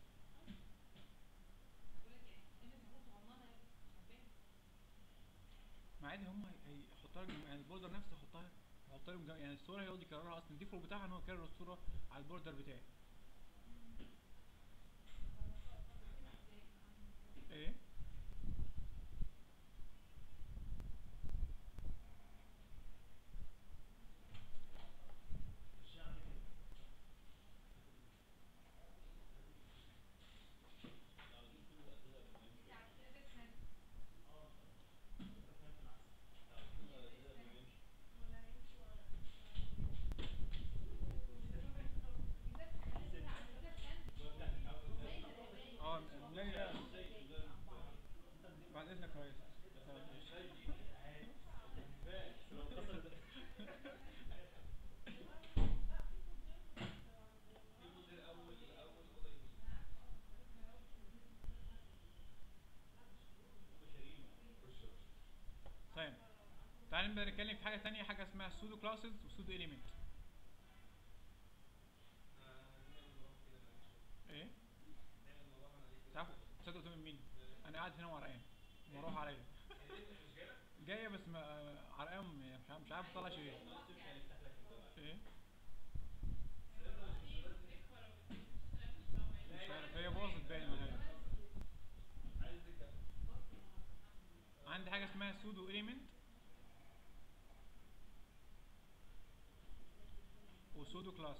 ما عادي هم هيحطها لك يعني البوردر نفسه يحطها يحط لهم جم- يعني الصوره هيقعد يكررها اصلا الديفولت بتاعها ان هو يكرر الصوره على البوردر بتاعي ايه مش يعني كده اه انت فهمت العكس اه لا لا بعد اذنك يا ريس طيب تعالى نبدا نتكلم في حاجه تانية حاجه اسمها سودو كلاسز وسودو اليمنت ايه تعرفوا تصدقوا تؤمن مين انا قاعد هنا وعرقان مروح عليا جايه بس ما عرقان مش عارف مش عارف اطلع شيء ايه مش عارف هي باظت باين ولا إيه. عندي حاجه اسمها سودو اليمنت وسودو كلاس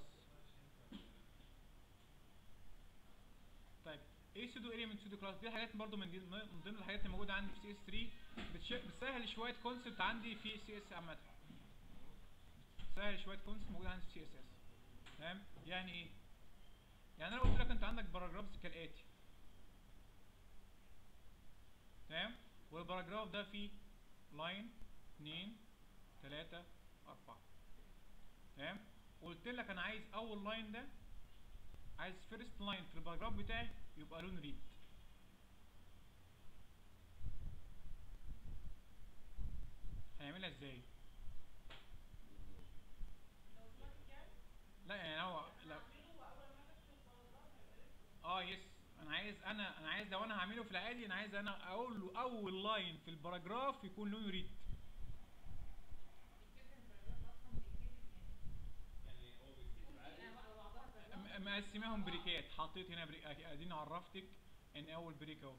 طيب ايه سودو اليمنت سودو كلاس دي حاجات برضو من, دي من ضمن الحاجات اللي موجوده عندي في سي اس 3 بتش... بتسهل شويه كونسبت عندي في سي اس عامه بتسهل شويه كونسبت موجوده عندي في سي اس اس تمام يعني ايه يعني انا قلت لك انت عندك باراجرافز كالاتي تمام والباراجراف ده فيه لاين 2 3 4 تمام قلت لك انا عايز اول لاين ده عايز فيرست لاين في الباراجراف بتاعي يبقى لون ريد هيعملها ازاي لا يعني هو لا اه يس انا عايز انا انا عايز لو انا هعمله في العادي انا عايز انا اقول له اول لاين في الباراجراف يكون لونه ريد م- مقسماهم بريكات حطيت هنا بريك أدي- اديني عرفتك ان اول بريك اهو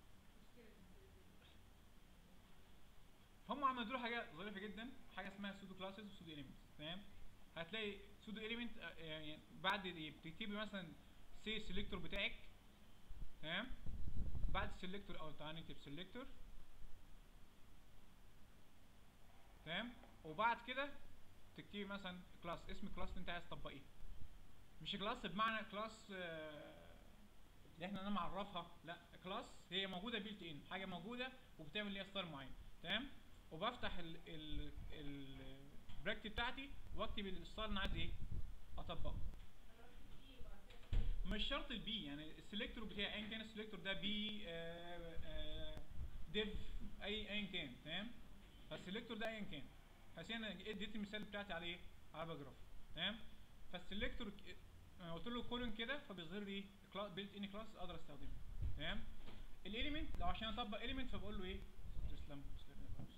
هم عملوا له حاجه ظريفه جدا حاجه اسمها سودو كلاسز وسودو اليمنتس تمام هتلاقي سودو اليمنت يعني بعد إيه؟ بتكتبي مثلا سي السلكتور بتاعك تمام بعد السلكتور او تعالى نكتب سلكتور تمام وبعد كده تكتبي مثلا كلاس اسم الكلاس اللي انت عايز تطبقيه مش كلاس بمعنى كلاس آه، اللي احنا انا معرفها لا كلاس هي موجوده بيلت ان حاجه موجوده وبتعمل ليها ستايل معين تمام وبفتح ال ال البراكت بتاعتي واكتب الستايل اللي انا عايز ايه اطبقه مش شرط البي يعني السلكتور بتاعي ايا كان السلكتور ده بي ديف اي ايا كان تمام فالسلكتور ده ايا كان بس انا اديت المثال بتاعتي على ايه على باراجراف تمام فالسلكتور ك- انا قلت له كولون كده فبيظهر لي بيلت ان كلاس اقدر استخدمه تمام الاليمنت لو عشان اطبق اليمنت فبقول له ايه تسلم تسلم يا فارس.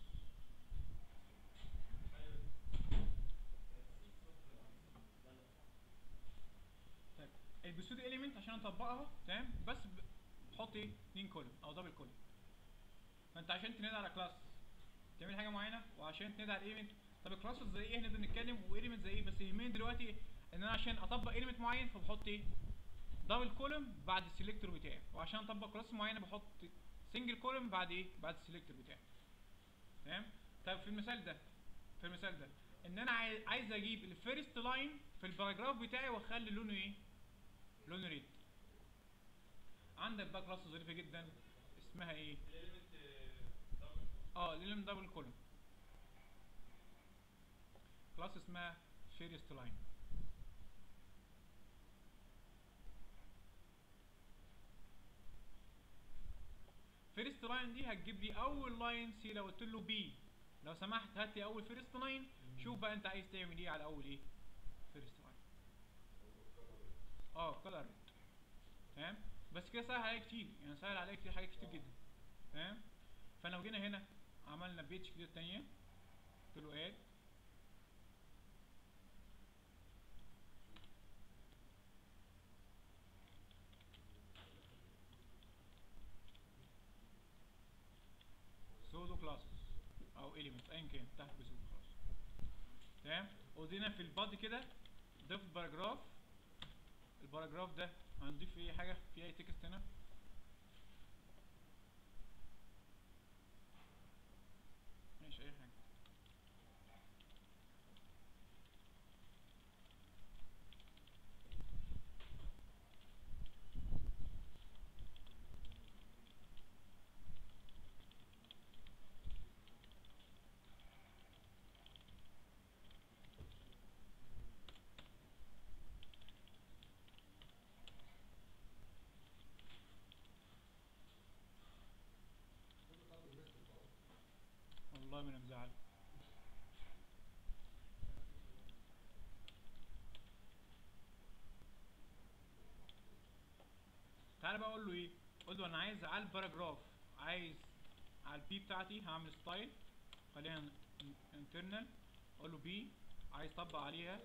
طيب البسود اليمنت عشان اطبقها تمام بس ب- بحط ايه اتنين كولوم او دبل كولوم فانت عشان تنادي على كلاس تعمل حاجه معينه وعشان تنادي على الايليمنت طب الكلاسز زي ايه نقدر نتكلم وايليمنت زي ايه بس يهمني دلوقتي ان انا عشان اطبق ايليمنت معين فبحط ايه دبل كولوم بعد السيلكتور بتاعي وعشان اطبق كلاس معينه بحط سنجل كولوم بعد ايه بعد السيلكتور بتاعي تمام طيب في المثال ده في المثال ده ان انا عاي- عايز اجيب الفيرست لاين في الباراجراف بتاعي واخلي لونه ايه لونه ريد عندك بقى كلاس ظريفه جدا اسمها ايه اه ليلم دبل كولوم كلاس اسمها فيرست لاين فيرست لاين دي هتجيب لي اول لاين سي لو قلت له بي لو سمحت هات لي اول فيرست لاين شوف بقى انت عايز تعمل ايه على اول ايه فيرست لاين اه كلر ريد تمام بس كده سهل عليا كتير يعني سهل عليا كتير حاجات كتير جدا تمام فلو جينا هنا عملنا بيج كده تانية قلت له اد سودو كلاسز او اليمنت ايا كان تحت بسودو خلاص تمام ودينا في البادي كده ضيف باراجراف الباراجراف ده هنضيف فيه اي حاجه في اي تكست هنا ماشي اي حاجه والله ما انا مزعل تعالى بقى اقول له ايه اقول له انا عايز على الباراجراف عايز على البي بتاعتي هعمل ستايل خليها انترنال اقول له بي عايز اطبق عليها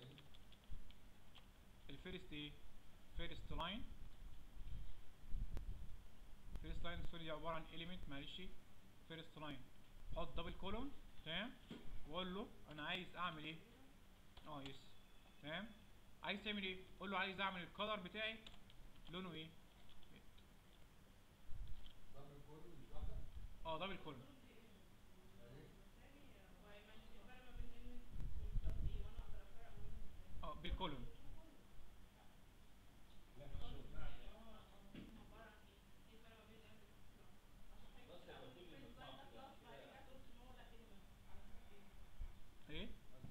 الفيرست ايه فيرست لاين فيرست لاين سوري دي عباره عن element معلش فيرست لاين احط دبل كولوم تمام واقول له انا عايز اعمل ايه اه يس تمام عايز تعمل ايه قول له عايز اعمل الكلر بتاعي لونه ايه دبل كولوم مش واحده اه دبل كولوم اه بالكولوم ايه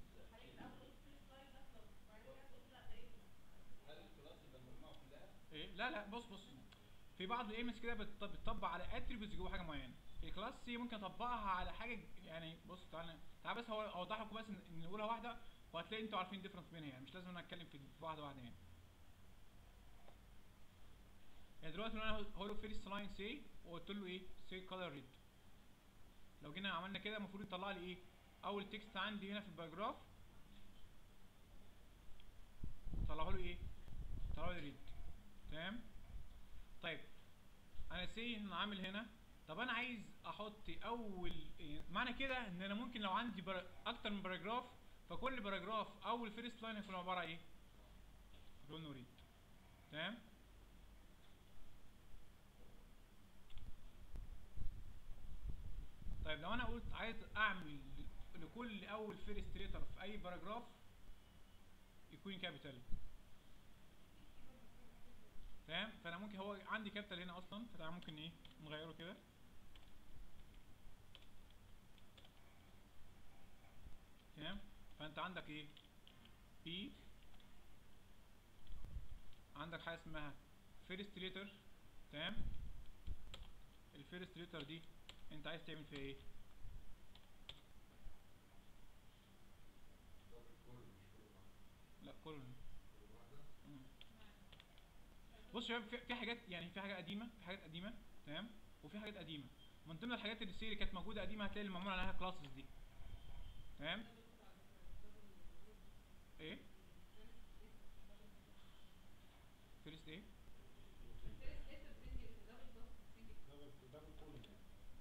ايه لا لا بص بص في بعض الايمز كده بتط- بتطبق على اتريبيوتس جوه حاجه معينه الكلاس سي ممكن اطبقها على حاجه ج- يعني بص تعالى تعالى بس هو اوضح لكم بس ان إن نقولها واحده وهتلاقي انتوا عارفين ديفرنس بينها يعني مش لازم انا اتكلم في في واحده واحده يعني يعني دلوقتي لو انا هقول له فيرست لاين سي وقلت له ايه سي كولر ريد لو جينا عملنا كده المفروض يطلع لي ايه اول تكست عندي هنا في الباراجراف طلعه له ايه طلعه لي ريد تمام طيب انا سي ان عامل هنا طب انا عايز احط اول إيه، معنى كده ان انا ممكن لو عندي بر... اكتر من باراجراف فكل باراجراف اول فيرست لاين يكون عباره عن ايه لونه ريد تمام طيب لو انا قلت عايز اعمل لكل اول فيرست ليتر في اي باراجراف يكون كابيتال تمام فانا ممكن هو عندي كابيتال هنا اصلا فتعالى ممكن ايه نغيره كده تمام فانت عندك ايه بي عندك حاجه اسمها فيرست ليتر تمام الفيرست ليتر دي انت عايز تعمل فيها ايه دبل كل مش كل واحده لا كل كل واحده بص يا شباب في في حاجات يعني في حاجات قديمه في حاجات قديمه تمام وفي حاجات قديمه من ضمن الحاجات اللي السيري كانت موجوده قديمه هتلاقي اللي معمول عليها كلاسز دي تمام ايه فيرست ايه دبل دبل كل يعني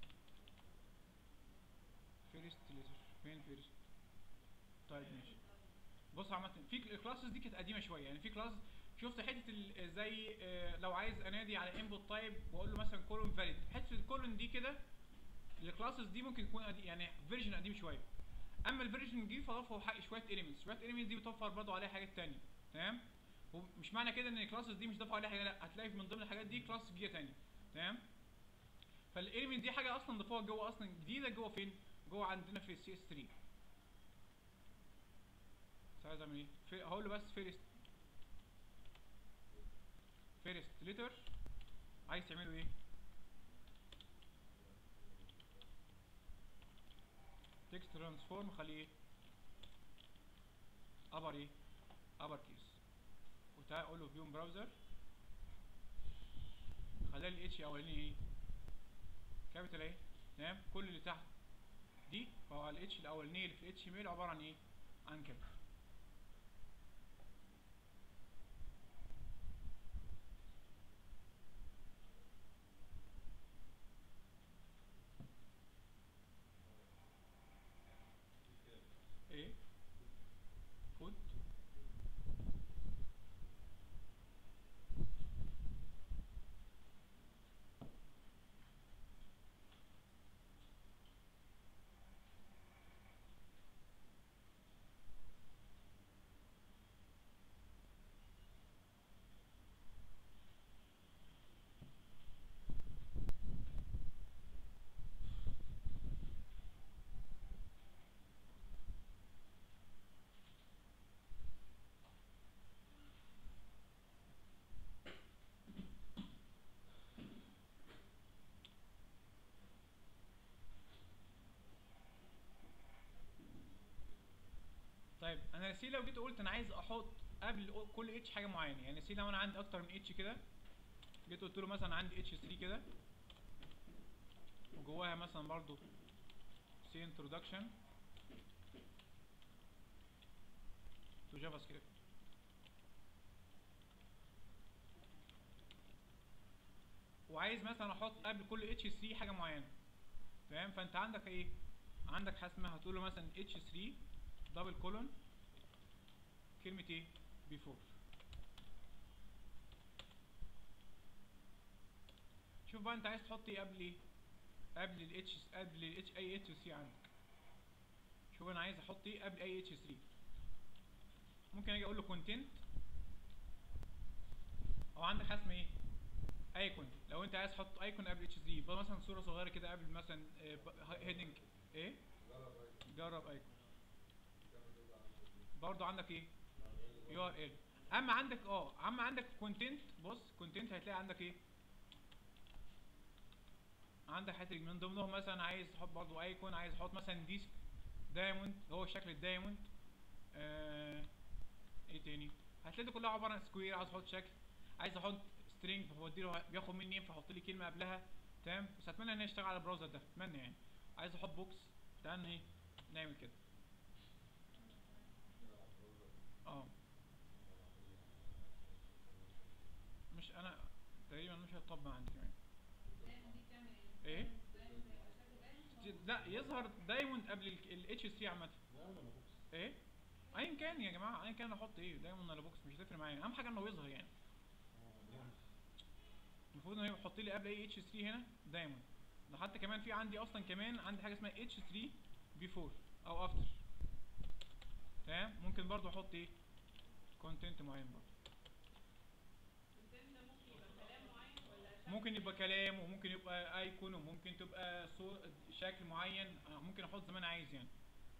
فيرست ليتر فين فيرست طيب ماشي بص عامة في الكلاسز دي كانت قديمة شوية يعني في كلاس شفت حتة ال- زي آه، لو عايز انادي على انبوت تايب واقول له مثلا كولون فاليد حتة الكولون دي كده الكلاسز دي ممكن تكون قديم يعني فيرجن قديم شوية اما الفيرجن الجديد فضافوا حق شوية اليمنتس شوية اليمنتس دي بتوفر برضه عليها حاجات تانية تمام ومش معنى كده ان الكلاسز دي مش ضافوا عليها حاجة لا هتلاقي من ضمن الحاجات دي كلاس جديدة تانية تمام فالاليمنت دي حاجة اصلا ضافوها جوه اصلا جديدة جوه فين؟ جوه عندنا في السي اس 3 بس عايز اعمل ايه في- هقول له بس فيرست فيرست ليتر عايز تعمله ايه تكست ترانسفورم خليه ايه ابر ايه ابر كيس وتعالى اقول له فيو براوزر خلي الاتش اولاني ايه كابيتال ايه تمام كل اللي تحت دي فهو الاتش الاولانيه اللي في الاتش ميل عباره عن ايه عن كابيتال ايه فود طيب انا سي لو جيت قلت انا عايز احط قبل كل اتش حاجه معينه يعني سي لو انا عندي اكتر من اتش كده جيت قلت له مثلا عندي اتش 3 كده وجواها مثلا برضو سي انترودكشن تو جافا سكريبت وعايز مثلا احط قبل كل اتش 3 حاجه معينه تمام فانت عندك ايه عندك حاجه اسمها هتقول له مثلا اتش 3 دبل كولون كلمه ايه بيفور شوف بقى انت عايز تحط ايه قبل ايه قبل الاتش قبل الاتش اي اتش 3 عندك شوف انا عايز احط ايه قبل اي اتش 3 ممكن اجي اقول له كونتنت او عندك حاجه اسمها ايه ايكون لو انت عايز تحط ايكون قبل اتش 3 يبقى مثلا صوره صغيره كده قبل مثلا هيدنج ايه جرب ايكون جرب ايكون كمل كده على الفيديو. برضو عندك ايه يو ار ال اما عندك اه اما عندك كونتنت بص كونتنت هتلاقي عندك ايه عندك حته من ضمنهم مثلا عايز تحط برضو ايكون عايز تحط مثلا ديسك دايموند هو شكل الدايموند آه ايه تاني هتلاقي دي كلها عباره عن سكوير عايز احط شكل عايز احط سترينج فبودي له بياخد مني ايه فاحط لي كلمه قبلها تمام بس اتمنى ان هي تشتغل على البراوزر ده اتمنى يعني عايز احط بوكس تعال ايه نعمل كده اه مش انا تقريبا مش هيطبق عندي كمان ايه لا يظهر دايموند قبل الاتش 3 عامه لا ولا بوكس ايه ايا كان يا جماعه ايا كان احط ايه دايموند ولا بوكس مش هتفرق معايا اهم حاجه انه يظهر يعني اه جامد. المفروض انه يحط لي قبل اي اتش 3 هنا دايموند ده حتى كمان في عندي اصلا كمان عندي حاجه اسمها اتش 3 بي 4 او افتر تمام ممكن برضو احط ايه كونتنت معين برضو الكونتنت ده ممكن يبقى كلام معين ولا شكل ممكن يبقى كلام وممكن يبقى ايكون وممكن تبقى صور شكل معين آه، ممكن احط زي ما انا عايز يعني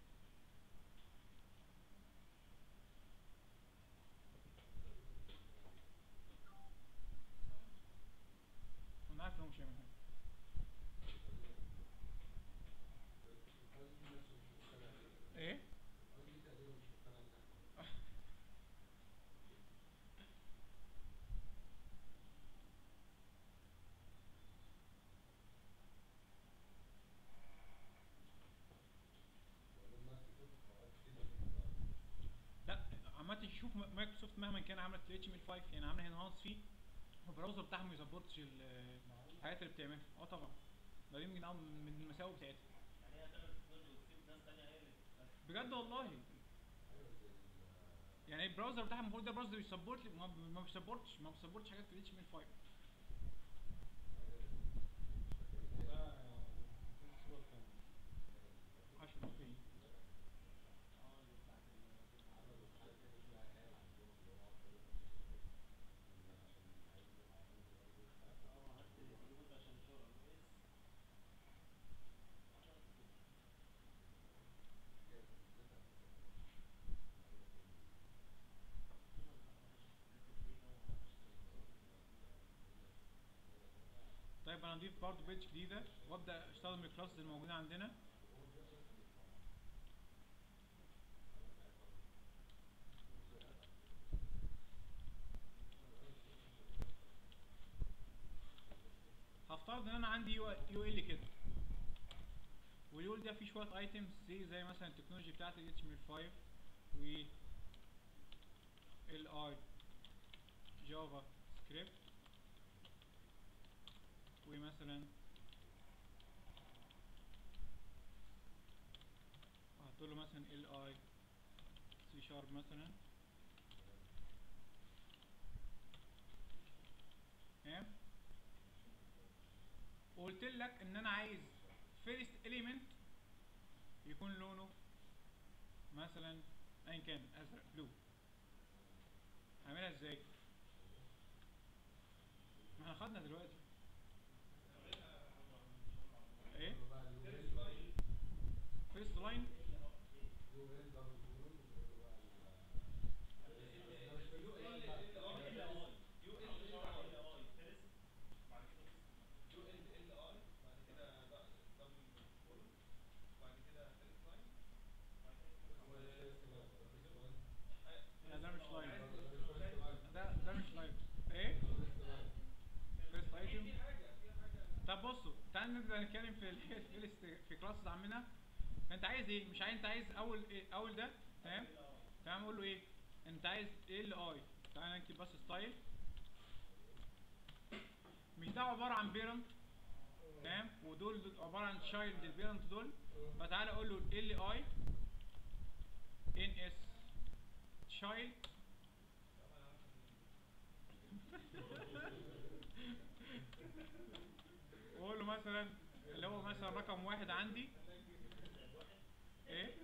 انا عارف ان هو مش هيعمل حاجه ايه لا عامة تشوف م- مايكروسوفت مهما كان عملت ال HTML5 يعني عامله انهانس فيه البراوزر بتاعهم ما يسبورتش ال- الحاجات اللي بتعملها اه طبعا ده دي من من المساوئ بتاعتها يعني هي هتعمل تكنولوجي وتسيب ناس تانية هي اللي تتفهم. بجد والله يعني البراوزر بتاعهم المفروض ده براوزر بيسبورت ما ما بيسبورتش ما بيسبورتش حاجات في ال HTML5 ده في صور كان 10 اوكي اه اللي بتاعت ال- اه هات الكيبورد عشان يشاور على الاس طيب انا هضيف برضه بيج جديده وابدا استخدم الكلاسز الموجوده عندنا هفترض ان انا عندي يو ال كده واليو ال ده فيه شويه ايتمز زي زي مثلا التكنولوجي بتاعت ال HTML5 و ال اي جافا سكريبت ومثلا هحط له مثلا ال اي سي شارب مثلا تمام وقلت لك ان انا عايز فيرست اليمنت يكون لونه مثلا ايا كان ازرق بلو هعملها ازاي ما احنا خدنا دلوقتي ايه فيرست لاين لا ده مش لاين ده ده مش لاين ايه فيرست ايتم طب بصوا تعالى نبدا نتكلم في ال- في الاست- في كلاسز عاملينها انت عايز ايه مش عايز انت عايز اول ايه اول ده تمام تمام اقول له ايه انت عايز ايه ال اي تعالى نكتب بس ستايل مش ده عباره عن بيرنت تمام ودول دول عباره عن تشايلد البيرنت دول فتعالى اقول له ال اي ان اس تشايلد واقول له مثلا اللي هو مثلا رقم واحد عندي ايه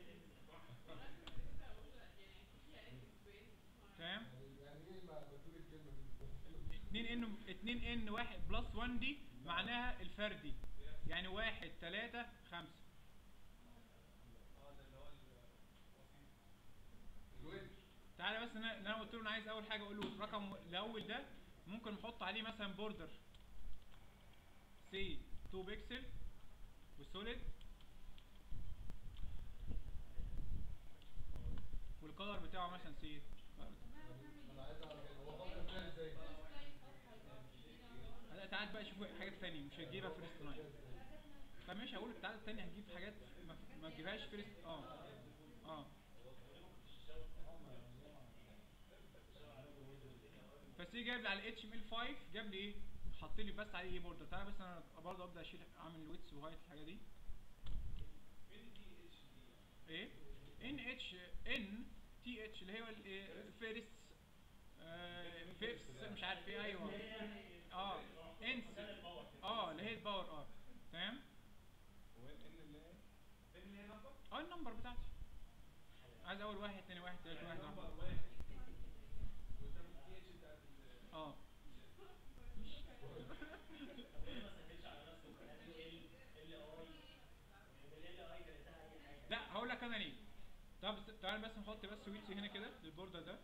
تمام يعني ايه ما بتقول الكلمه دي 2 ان 2 ان 1 بلس 1 دي معناها الفردي يعني 1 3 5 الويب تعالى بس انا انا قلت له انا عايز اول حاجه اقول له الرقم الاول ده ممكن نحط عليه مثلا بوردر سي 2 بيكسل وسوليد والكلر بتاعه مثلا سي انا عايز اعرف يعني هو فكر فيها ازاي هلا تعال بقى شوف حاجات تانية مش هتجيبها فيرست لاين طب ماشي هقول تعالى التانية هتجيب حاجات ما, ما تجيبهاش فيرست اه اه بس هي جايب لي على اتش ام ال 5 جاب لي ايه حط لي بس عليه ايه بوردر تعالى بس انا برضه ابدا اشيل اعمل ويتس وهايت الحاجه دي ايه ان اتش ان تي اتش اللي هو الفيرست فيفس مش عارف ايه ايوه اه انس اه اللي هي الباور اه تمام وين ان اللي ايه؟ اه النمبر بتاعتي عايز اول واحد تاني واحد تالت واحد نمبر واحد واحد قدام البي اتش بتاعت ال اه طب ليه ما سهلش على نفسه وكان ال ال اي ال اي كانتها اي حاجه لا هقول لك انا ليه طب س- تعال بس نحط بس ويتس هنا كده للبوردر ده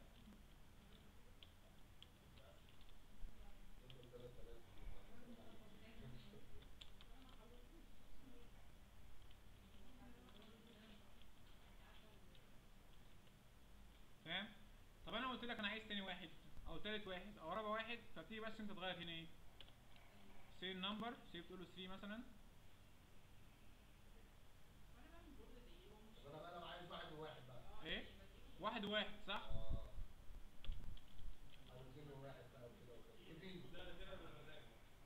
نمبر 3000 تمام طب انا قلت لك انا عايز تاني واحد او تالت واحد او رابع واحد فبتيجي بس انت تغير هنا ايه سي النمبر سي بتقول له 3 مثلا طب انا بقى لو عايز واحد وواحد بقى ايه واحد وواحد صح اه عايز اثنين وواحد بقى وكده وكده اثنين لا ده كده بالمزاج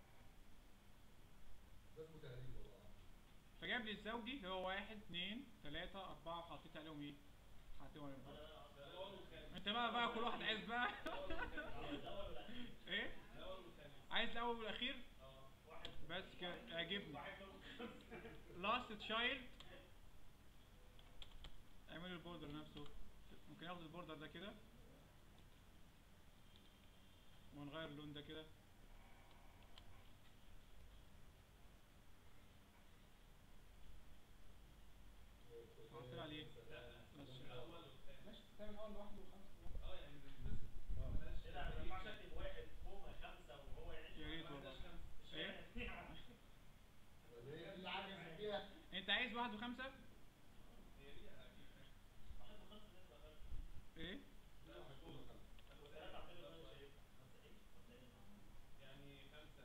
ده اسمه تهريب والله فجاب لي الزوجي اللي هو واحد اتنين تلاتة أربعة وحطيت عليهم ايه؟ حطيتهم عليهم ده الاول والخامس انت بقى بقى كل واحد عايز بقى الاول والاخير ايه؟ الاول والخامس عايز الأول والأخير؟ اه واحد بس كده اعجبني واحد فيهم لاست تشايلد اعملوا البوردر نفسه ممكن ناخد البوردر ده كده ونغير اللون ده كده حط عليه بس الاول والخامس ماشي تعمل اول لوحده وخمسه اه يعني بتتقسم بلاش كده ما ينفعش اكتب واحد فوق خمسه وهو يعيش يا ريت ما والله عندناش خمسة ايه طب هي دي اللي عاجز فيها انت عايز واحد وخمسه هي دي اكيد واحد وخمسه ده يبقى فرق ايه واحد كله خمسة ثلاثة اعتبر انا شايف خمسه ايه خمسه ايه يعني خمسة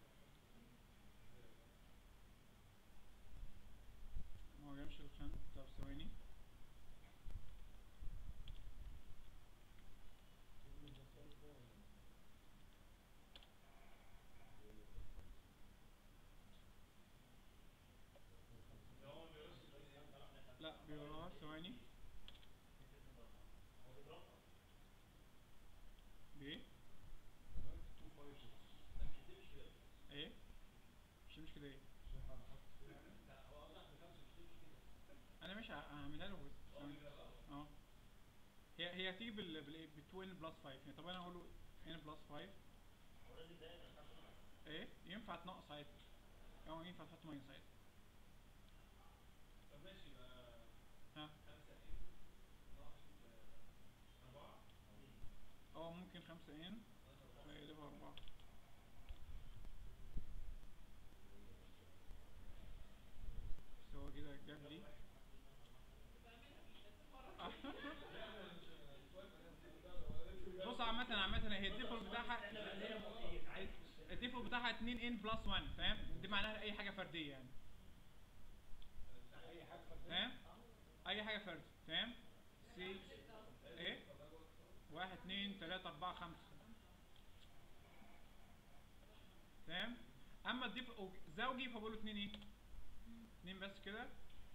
ما هو جابش الخمس طب ثواني ده هو ما بيقولش الاثنين لا بيقراها ثواني هو بيضربها بايه ده ما بيكتبش كده ايه مش مش كده ايه لا هو اوضح بخمسة ما بيكتبش كده انا مش ه- هعملها له بس هو ثواني. بيقرا الاول اه هي هي هتيجي بال بال ب 2 بلس 5 يعني طب انا هقول له n بلس 5 هو لازم ده يبقى خمسه ناقص ايه ينفع تنقص عادي او ينفع تحط ماينس عادي طب ماشي يبقى ها خمسة ان ناقص آه، أربعة اه ممكن 5 n فيقلبها 4 بس هو كده جاب لي بص عامة عامة هي الديفولت بتاعها الديفولت بتاعها 2 n بلس 1 فاهم دي معناها اي حاجة فردية يعني اي حاجة فردية فاهم اي حاجة فردي فاهم سي ايه واحد اتنين تلاتة اربعة خمسة فاهم اما الديف زوجي فبقول له اتنين ايه اتنين بس كده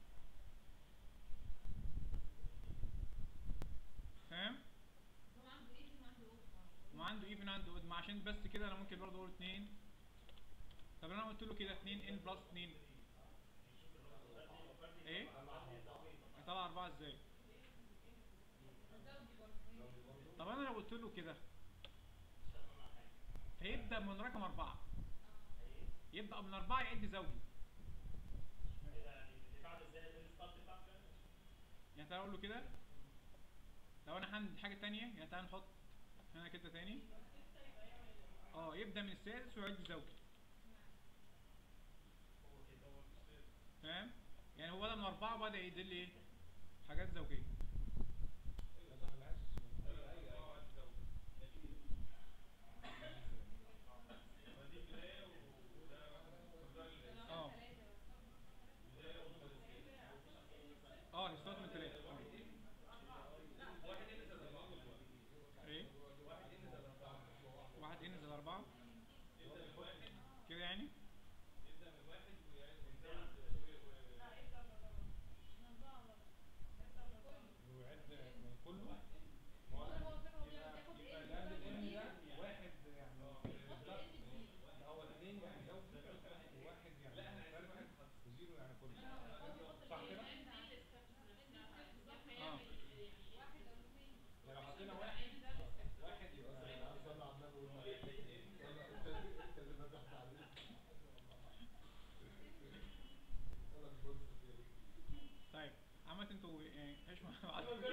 فاهم هو عنده ايه وعنده اوف وعنده ايفن عنده اود ما عشان بس كده انا ممكن برضه اقول اتنين طب انا قلت له كده اتنين ان بلس اتنين ايه هيطلع اربعة ازاي طب انا لو قلت له كده هيبدأ من رقم أربعة يبدأ من أربعة يعد زوجي يعني تعالى أقول له كده لو أنا هعمل حاجة تانية يعني تعالى نحط هنا كده تاني اه يبدأ من السادس ويعد زوجي فاهم؟ يعني هو بدأ من أربعة وبدأ يدل إيه؟ حاجات زوجية اه اه الستارت من ثلاثة اه ايه واحد ان زائد أربعة كده يعني ويعد من كله ما هو هو فاكر هو بياخد ايه لأن الإن ده واحد يعني هو اتنين يعني زوجي وواحد يعني فرد وزيرو يعني كله صح كده؟ الكونسبت يعني طيب عامة انتوا يعني عيشوا مع بعض عشان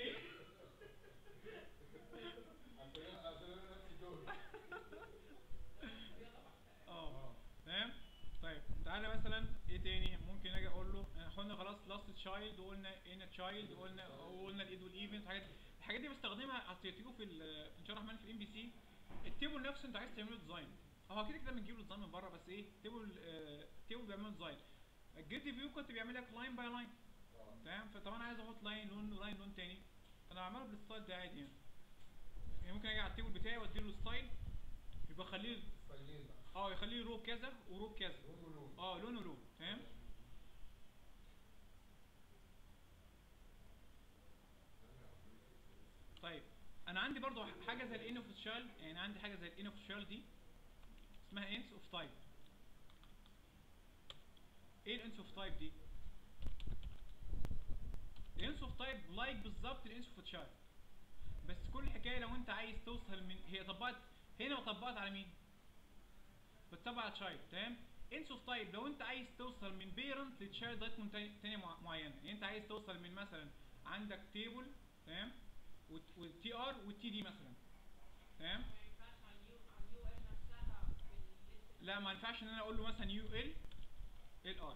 عشان انا نفسي دور اه فاهم طيب تعالى مثلا ايه تاني ممكن اجي اقول له احنا قلنا خلاص لاست تشايلد وقلنا ان تشايلد وقلنا وقلنا الايد والايفنت الحاجات الحاجات دي بستخدمها اصل تيجوا في ال- ان شاء الله الرحمن في الام بي سي التيبل نفسه انت عايز تعمله ديزاين هو كده كده بنجيب له ديزاين من بره بس ايه تيبل آه تيبل بيعمله ديزاين الجريد فيو كنت بيعمل لك لاين باي لاين اه تمام فطبعا انا عايز احط لاين لون لاين لون تاني فانا هعمله بالستايل ده عادي يعني يعني ممكن اجي على التيبل بتاعي واديله ستايل يبقى اخليه ستايلين بقى اه يخليه رو كذا ورو كذا لون ولون اه لون ولون فاهم طيب انا عندي برضو حاجه زي الان اوف شال يعني عندي حاجه زي الان اوف شال دي اسمها انس اوف تايب ايه الانس اوف تايب دي الانس اوف تايب لايك بالظبط الانس اوف شال بس كل حكايه لو انت عايز توصل من هي طبقت هنا طبقت على مين بتطبق على تشايلد تمام انس اوف تايب لو انت عايز توصل من بيرنت لتشايلد دايت تانية مع- معينه يعني انت عايز توصل من مثلا عندك تيبل تمام والتي ار والتي دي مثلا تمام ما ينفعش على اليو على اليو ال نفسها في لا ما ينفعش ان انا اقول له مثلا يو ال ال ار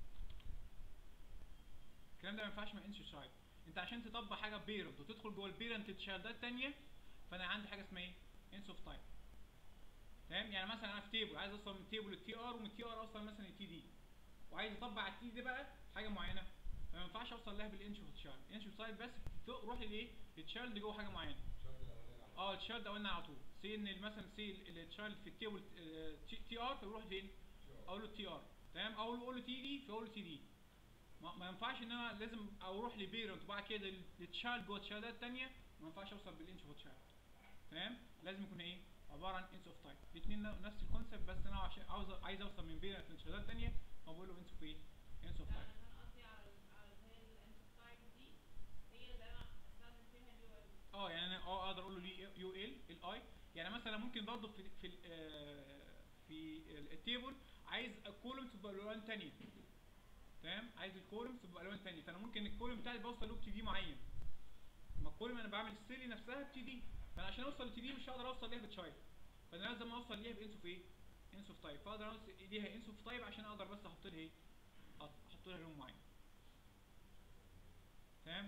الكلام ده ما ينفعش مع انس تشايلد انت عشان تطبق حاجه بيرنت وتدخل جوه البيرنت لتشايلدات تانية فانا عندي حاجه اسمها ايه انس اوف تايب تمام يعني مثلا انا في تيبل عايز اوصل من تيبل للتي ار ومن التي ار اوصل مثلا للتي دي وعايز اطبق على التي دي بقى حاجه معينه فما ينفعش اوصل لها بالانش اوف تشايلد الانش اوف تشايلد بس تروح للايه للتشايلد جوه حاجه معينه الشرط الاولاني على اه التشايلد قلنا على طول سي ان مثلا سي التشايلد في التيبل تي ار فيروح فين اقول له تي ار تمام اقول له اقول له تي دي فاقول له تي دي ما, ما ينفعش ان انا لازم اروح لبيرنت وبعد كده للتشايلد جوه التشايلدات الثانيه ما ينفعش اوصل بالانش اوف تشايلد تمام لازم يكون ايه عباره عن انس اوف تايب الاثنين نفس الكونسيبت بس انا عشان عاوز عايز اوصل من بيرنت للتشايلدات الثانيه فبقول له انس اوف ايه انس اوف لا تايب انا كان قصدي على ال- على اللي هي الانت تايب دي هي اللي انا استخدم فيها اليو ال اه يعني انا اه اقدر اقول له ليه يو ال الاي يعني مثلا ممكن برضه في في ال- آه، في ال- التيبل عايز الكولوم تبقى الوان ثانيه تمام عايز الكولوم تبقى الوان ثانيه فانا ممكن الكولوم بتاعي بوصل له بتي دي معين ما الكولوم انا بعمل السيري نفسها بتي دي فانا عشان اوصل لتي دي مش هقدر اوصل ليها بتشايلد فانا لازم اوصل ليها بانس اوف ايه انس اوف تايب فاقدر اوصل ليها انس اوف تايب عشان اقدر بس احط لها ايه أحط- احط لها لون معين تمام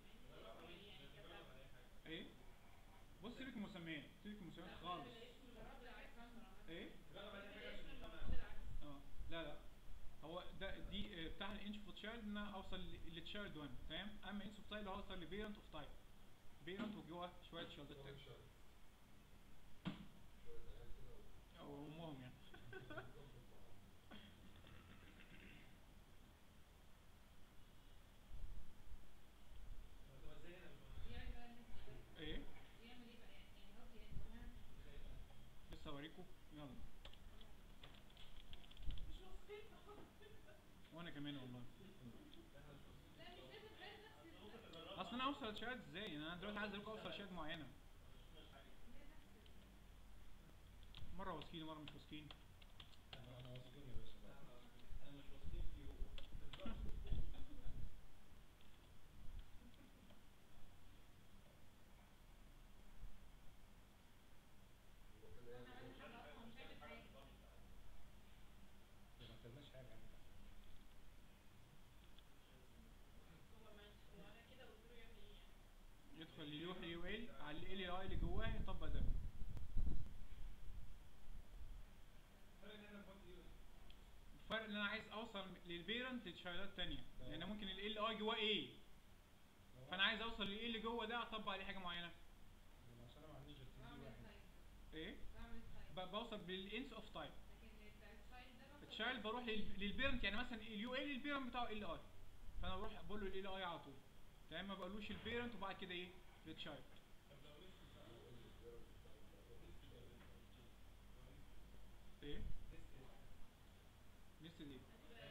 ايه بص سيبك من المسميات سيبك من المسميات خالص ايه اه لا لا هو ده دي آه، بتاع الانش اوف تشايلد ان انا اوصل للتشايلد 1 تمام اما انش اوف تايب هوصل لبيرنت اوف تايب بيرنت وجوه شويه تشايلدات شوية تاني شرط شوية عيال كده و- او امهم يعني ايه لسه هوريكم يلا وانا كمان والله اصل انا اوصل لشهاد ازاي يعني انا دلوقتي عايز اقول اوصل لشهاد معينه مره واثقين ومره مش واثقين احنا واثقين يا باشا بقى. وكده يعني ما عملناش حاجه يعني يدخل اليو اليو ال على ال ال اي اللي جواه يطبق ده الفرق ان انا عايز اوصل للبيرنت لتشايلدات تانية لان ممكن ال ال اي جواه ايه فانا عايز اوصل لل اللي جوه ده اطبق عليه حاجه معينه عشان انا ما عنديش غير تي واحد ايه ب- بوصل بالانس اوف تايب التشايلد بروح لل- للبيرنت يعني مثلا اليو ال البيرنت بتاعه ال اي فانا بروح بقول له ال اي على طول تمام ما بقولوش البيرنت وبعد كده ايه للتشايلد ايه لسه دي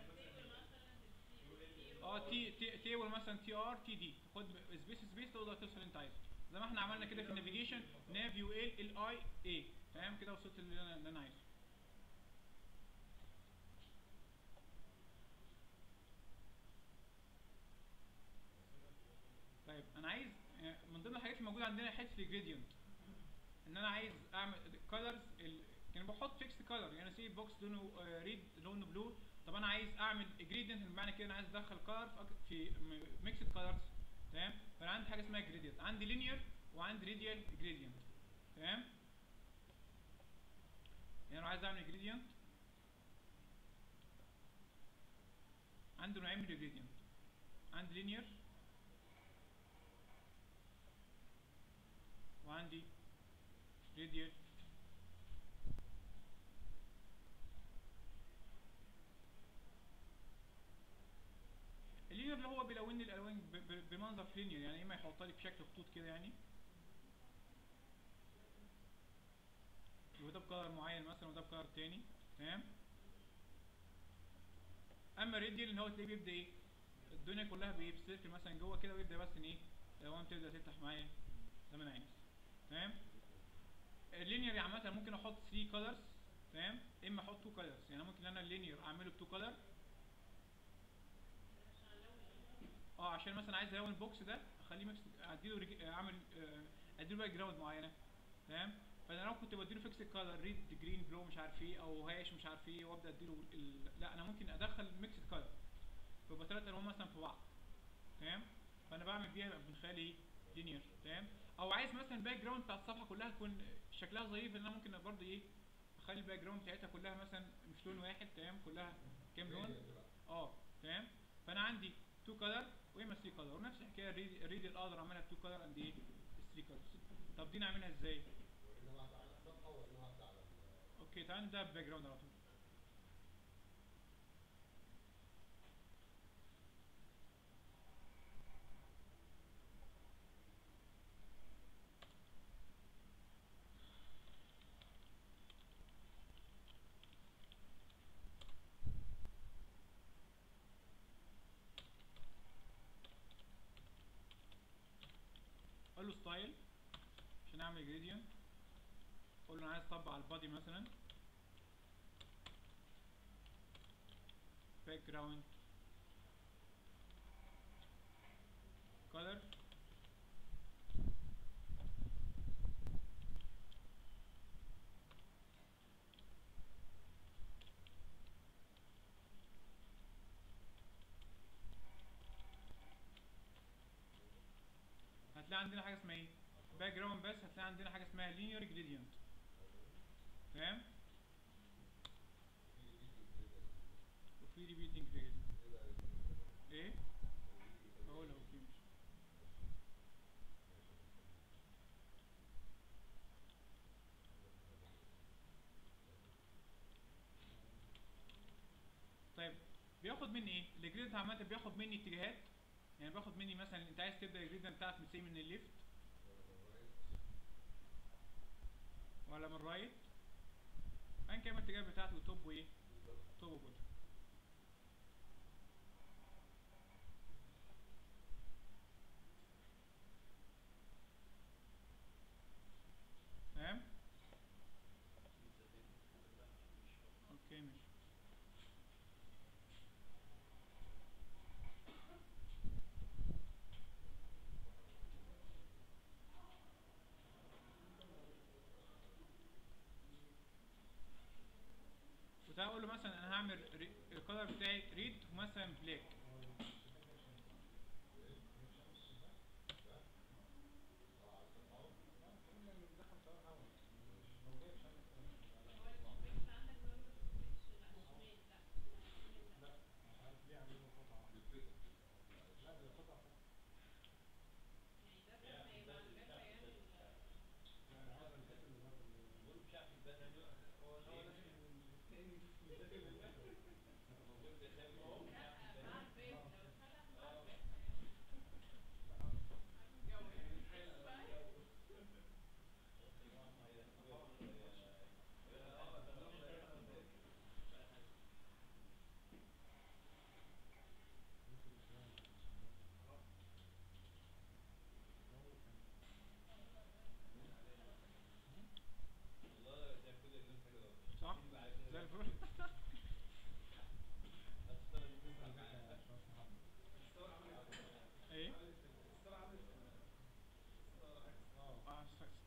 اه تي تي تيبل مثلا تي ار تي دي خد سبيس سبيس تقدر توصل اللي انت عايزه زي ما احنا عملنا كده في النافيجيشن ناف يو ال ال اي اي تمام كده وصلت اللي انا اللي انا عايزه موجود عندنا حته الجريدينت ان انا عايز اعمل كولرز يعني بحط فيكس كولر يعني سي بوكس لونه ريد لونه بلو طب انا عايز اعمل جريدينت بمعنى كده انا عايز ادخل كولر في ميكسد كولرز تمام فانا عندي حاجه اسمها جريدينت عندي لينير وعندي راديال جريدينت تمام يعني لو عايز اعمل جريدينت عندي نوعين من الجريدينت عندي لينير وعندي راديال اللينير اللي هو بيلون لي الالوان ب- ب- بمنظر لينير يعني اما يحط لي بشكل خطوط كده يعني وده بكلر معين مثلا وده بكلر تاني تمام اما الراديال اللي هو تلاقيه بيبدا ايه الدنيا كلها بيبسيركل مثلا جوه كده ويبدا بس ان ايه الالوان تبدا تفتح معايا زي ما انا عايز تمام اللينير عامه ممكن احط 3 كولرز تمام اما احط 2 كولرز يعني ممكن انا اللينير اعمله ب 2 كولر اه عشان مثلا عايز الون البوكس ده اخليه ميكس اديله رج... اعمل آه، اديله باك جراوند معينه تمام فانا لو كنت بديله فيكس كولر ريد جرين بلو مش عارف ايه او هاش مش عارف ايه وابدا اديله ال... لا انا ممكن ادخل ميكس كولر فيبقى ثلاث الوان مثلا في بعض تمام فانا بعمل بيها من خلال ايه لينير تمام او عايز مثلا الباك جراوند بتاع الصفحه كلها تكون شكلها ظريف ان انا ممكن برضه ايه اخلي الباك جراوند بتاعتها كلها مثلا مش لون واحد تمام كلها كام لون اه تمام فانا عندي 2 كلر واما 3 كلر ونفس الحكايه الريد الريد اللي اقدر اعملها 2 كلر اند ايه 3 كلرز طب دي نعملها ازاي ورينا واحده على الصفحه ورينا واحده على ال- اوكي تعال نبدا بالباك جراوند على طول اقول له ستايل عشان اعمل جريدينت اقول له انا عايز اطبق على البادي مثلا باك جراوند color هتلاقي عندنا حاجه اسمها ايه باك جراوند بس هتلاقي عندنا حاجه اسمها linear gradient تمام وفي repeating gradient ايه اقول له اوكي ماشي طيب بياخد مني ايه الجريدنت عامه بياخد مني اتجاهات يعني بياخد مني مثلا انت عايز تبدا الجريدنت بتاعك من سي من الليفت ولا من الرايت ايا كان الاتجاه بتاعته توب وايه توب وبوتوم تمام اوكي ماشي وتعالى اقول له مثلا انا هعمل الكلر بتاعي ريد ومثلا بلاك صح زي الفل ايه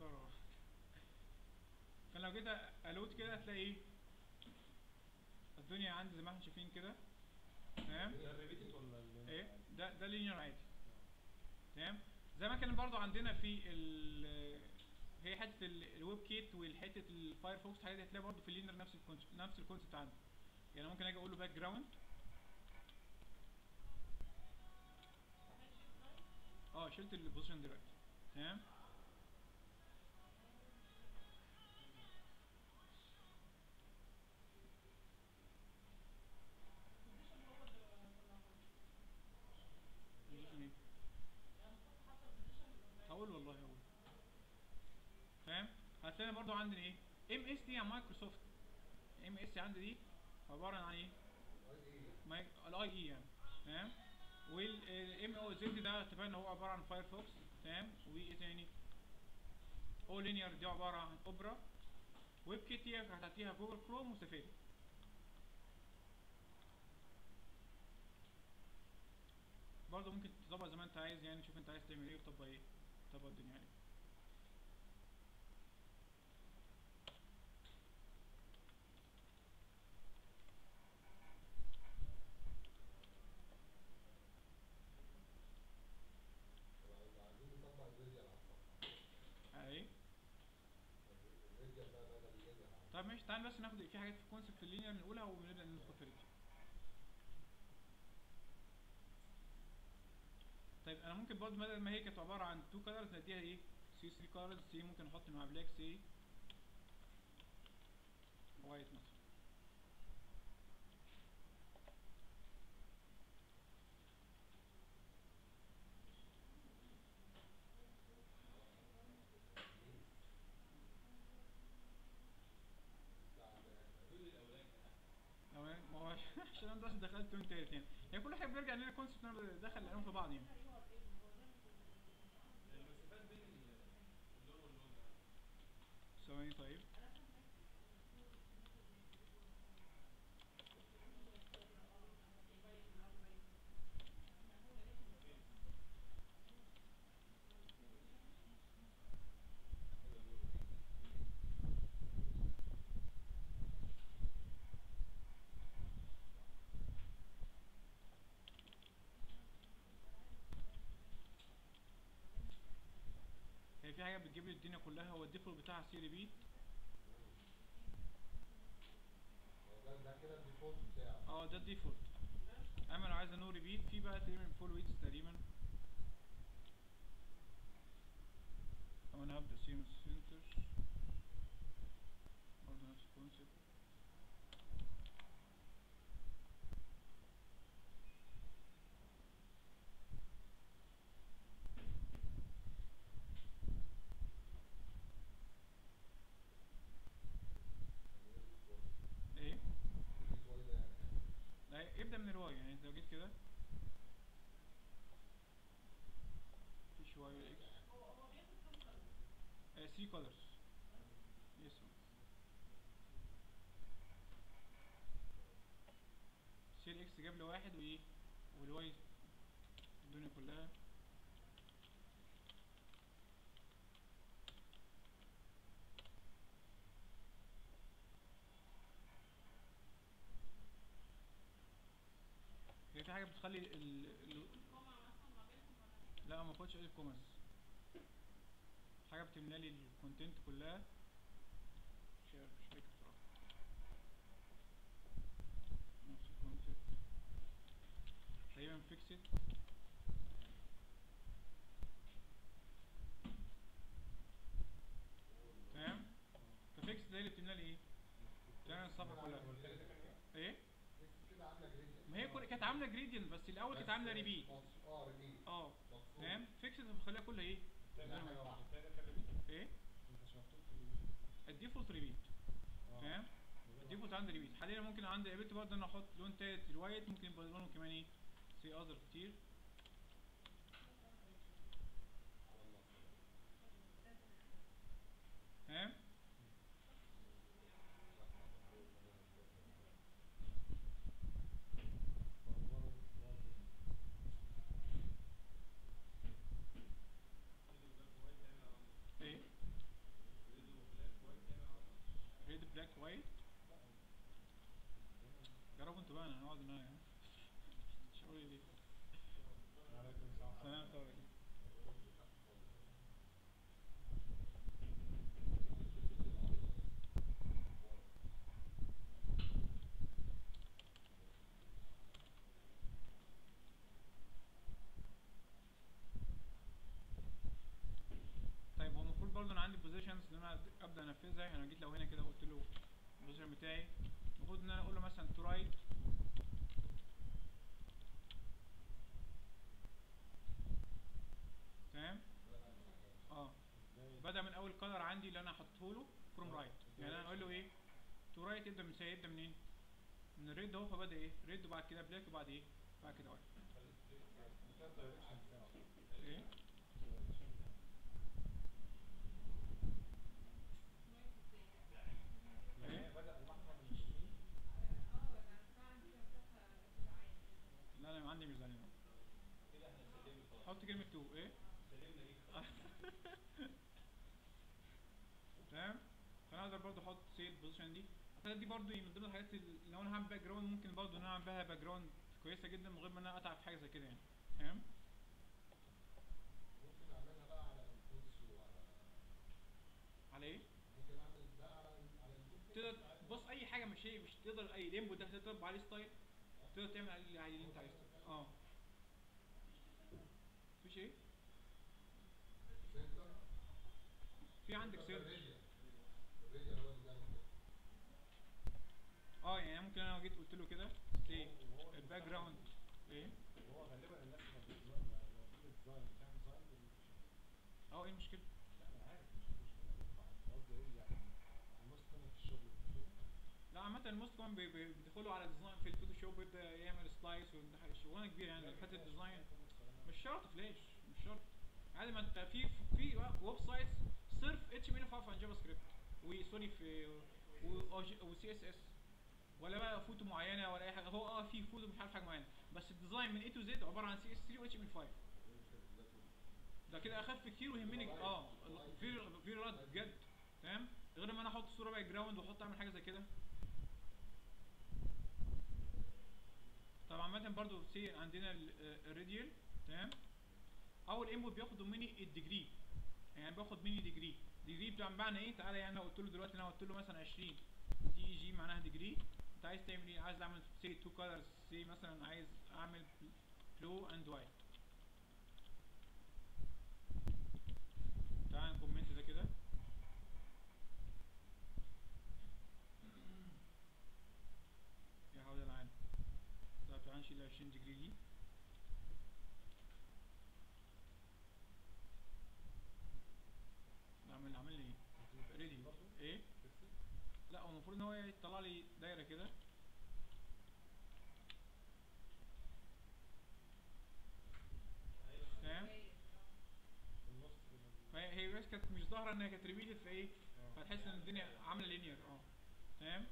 كهرباء فلو جيت الوت كده هتلاقي ايه الدنيا عندي زي ما احنا شايفين كده تمام ده الريبيتد ولا ال- ايه ده ده لينير عادي تمام زي ما كان برضو عندنا في ال هي حته ال- الويب كيت والحته الفايرفوكس الحاجات دي هتلاقي برضو في اللينير نفس الكونسبت نفس الكونسبت عندي يعني ممكن اجي اقول له باك جراوند اه شلت البوزيشن دلوقتي تمام position ايه هقول والله هقول فاهم هتلاقي برضو عندي ايه ام اس دي على مايكروسوفت ام اس عندي دي عباره عن ايه مايك الاي اي يعني تمام والام او زد ده اتفقنا ان هو عباره عن فايرفوكس تمام وايه تاني او لينير دي عباره عن اوبرا ويب كيت دي هتعطيها جوجل كروم وسفاري برضه ممكن تطبق زي ما انت عايز يعني شوف انت عايز تعمل ايه وتطبق ايه تطبق الدنيا عليه عايزين نطبق الفيديو على الصفحة اهي الفيديو بقى بدل اللينير على طب ماشي تعال بس ناخد في حاجات في كونسبت اللينير نقولها ونبدا ندخل في الريتم طيب انا ممكن برضه بدل ما هي كانت عباره عن تو كلرز نديها ايه سي 3 كلرز سي ممكن احط مع بلاك سي وايت مثلا تمام ما هو عشان انا بس دخلت لون تالت يعني هي كل حاجه بيرجع لنا كونسبت ان انا دخل الالوان في بعض يعني المسافات بين ال- اللون واللون ده ثواني طيب هي في حاجه بتجيب لي الدنيا كلها هو الديفولت بتاعها سي ريبيت هو ده ده كده الديفولت بتاعه اه ده الديفولت اما لو عايز انو ريبيت في بقى تقريبا فول ويتس تقريبا او انا هبدا سيمس سنتر برضه نفس الكونسيبت ايه الديفولت ده يعني لا ابدا من الواي يعني انت لو جيت كده مفيش واي ولا اكس آه 3 colors يس سير اكس جاب لي واحد وايه والواي الدنيا كلها هي في حاجه بتخلي ال... ال... لا ما باخدش اي كوماس حاجه بتملى لي الكونتنت كلها مش عارف مش فاكر بصراحه نفس الكونسيبت تقريبا فيكسد تمام ففيكسد هي اللي بتملى لي ايه بتملى الصفحه كلها والتالتة كان ايه؟ ايه كده عامله جريدينت ما هي كل- كانت عامله جريدينت بس الاول كانت عامله ريبيت اه ريبيت اه مفهوم. تمام فيكسد بتخليها كلها ايه التالتة حاجة واحدة. التالتة كان ريبيت ايه انت مش مكتوب في ال- الديفولت ريبيت اه. تمام الديفولت عندي ريبيت حاليا ممكن عندي قابلت برضه ان انا احط لون تالت الوايت ممكن يبقى لونه كمان ايه سي اذر كتير تمام ايه وايت جربوا انتوا بقى انا هقعد ان انا شعوري ليه وعليكم السلام سلام طبعا طيب هو المفروض برضه انا عندي بوزيشنز ان انا ابدا انفذها يعني انا جيت لو هنا كده قلت له البوزيشن بتاعي المفروض ان انا اقول له مثلا تو رايت تمام اه بدا من اول كلر عندي اللي انا حاطه له فروم رايت يعني انا اقول له ايه تو رايت يبدا من سي يبدا منين من الريد اهو فبدا ايه ريد وبعد كده بلاك وبعد ايه بعد كده وايت ده الدايركشن بتاعه ايه يعني هي بدأ اللحظة من اليمين لا انا عندي ميزانيه كده احنا سلمنا خلاص حط كلمه تو ايه سلمنا ليك خلاص تمام فانا اقدر برضو احط سيل بوزيشن دي اعتقد دي برضو من ضمن الحاجات اللي لو انا هعمل باك جراوند ممكن برضو ان انا اعمل بيها باك جراوند كويسه جدا من غير ما انا اتعب في حاجه زي كده يعني تمام ممكن اعملها بقى على الفوتس وعلى على ايه ممكن اعمل ده على على الفوتس تقدر بص اي حاجه مش هي مش تقدر اي ليمبو ده تقدر تطبق عليه ستايل تقدر تعمل عليه عليه اللي انت عايزه اه مفيش ايه سنتر في عندك سيل الراديال الراديال هو اللي بيعمل كده اه يعني ممكن انا لو جيت قلت له كده سي الباك جراوند ايه وهو غالبا الناس ما بتديزاين ما ما بتعمل ديزاين بتعمل ديزاين بالمش- اه ايه المشكله لا انا عارف مش مشكلة قصدي ايه يعني الناس تانية في الشغل بتشوف لا عامة الموست كمان بي- بي- بيدخلوا على ديزاين في الفوتوشوب ويبدا يعمل سلايس شغلانه كبيره يعني حته ديزاين مش شرط فلاش مش شرط عادي ما انت في في ويب سايتس صرف اتش ام ال 5 عن جافا سكريبت وسوري في وسي اس اس ولا بقى فوتو معينه ولا اي حاجه هو اه في فوتو مش عارف حاجه معينه بس الديزاين من اي تو زد عباره عن سي اس 3 واتش ام ال 5 ده كده اخف كتير ويهمني اه في في رد بجد تمام غير ما انا احط صوره باك جراوند واحط اعمل حاجه زي كده طب عامة برضو سي عندنا الراديال تمام اول انبوت بياخد مني الديجري يعني باخد مني ديجري ديجري بتاع معنى ايه تعالى يعني لو قلت له دلوقتي انا قلت له مثلا 20 دي اي جي معناها ديجري انت عايز تعمل ايه عايز اعمل سي تو كولرز سي مثلا عايز اعمل بلو اند وايت تعال نكومنت ده كده يا حول العالم طب تعال نشيل 20 ديجري دي عامل عامل لي ايه ريدي ايه لا هو المفروض ان هو يطلع لي دايره كده تمام في النص كده فهي هي بس كانت مش ظاهره انها كانت ريبيتد في ايه فتحس ان الدنيا عامله لينير اه تمام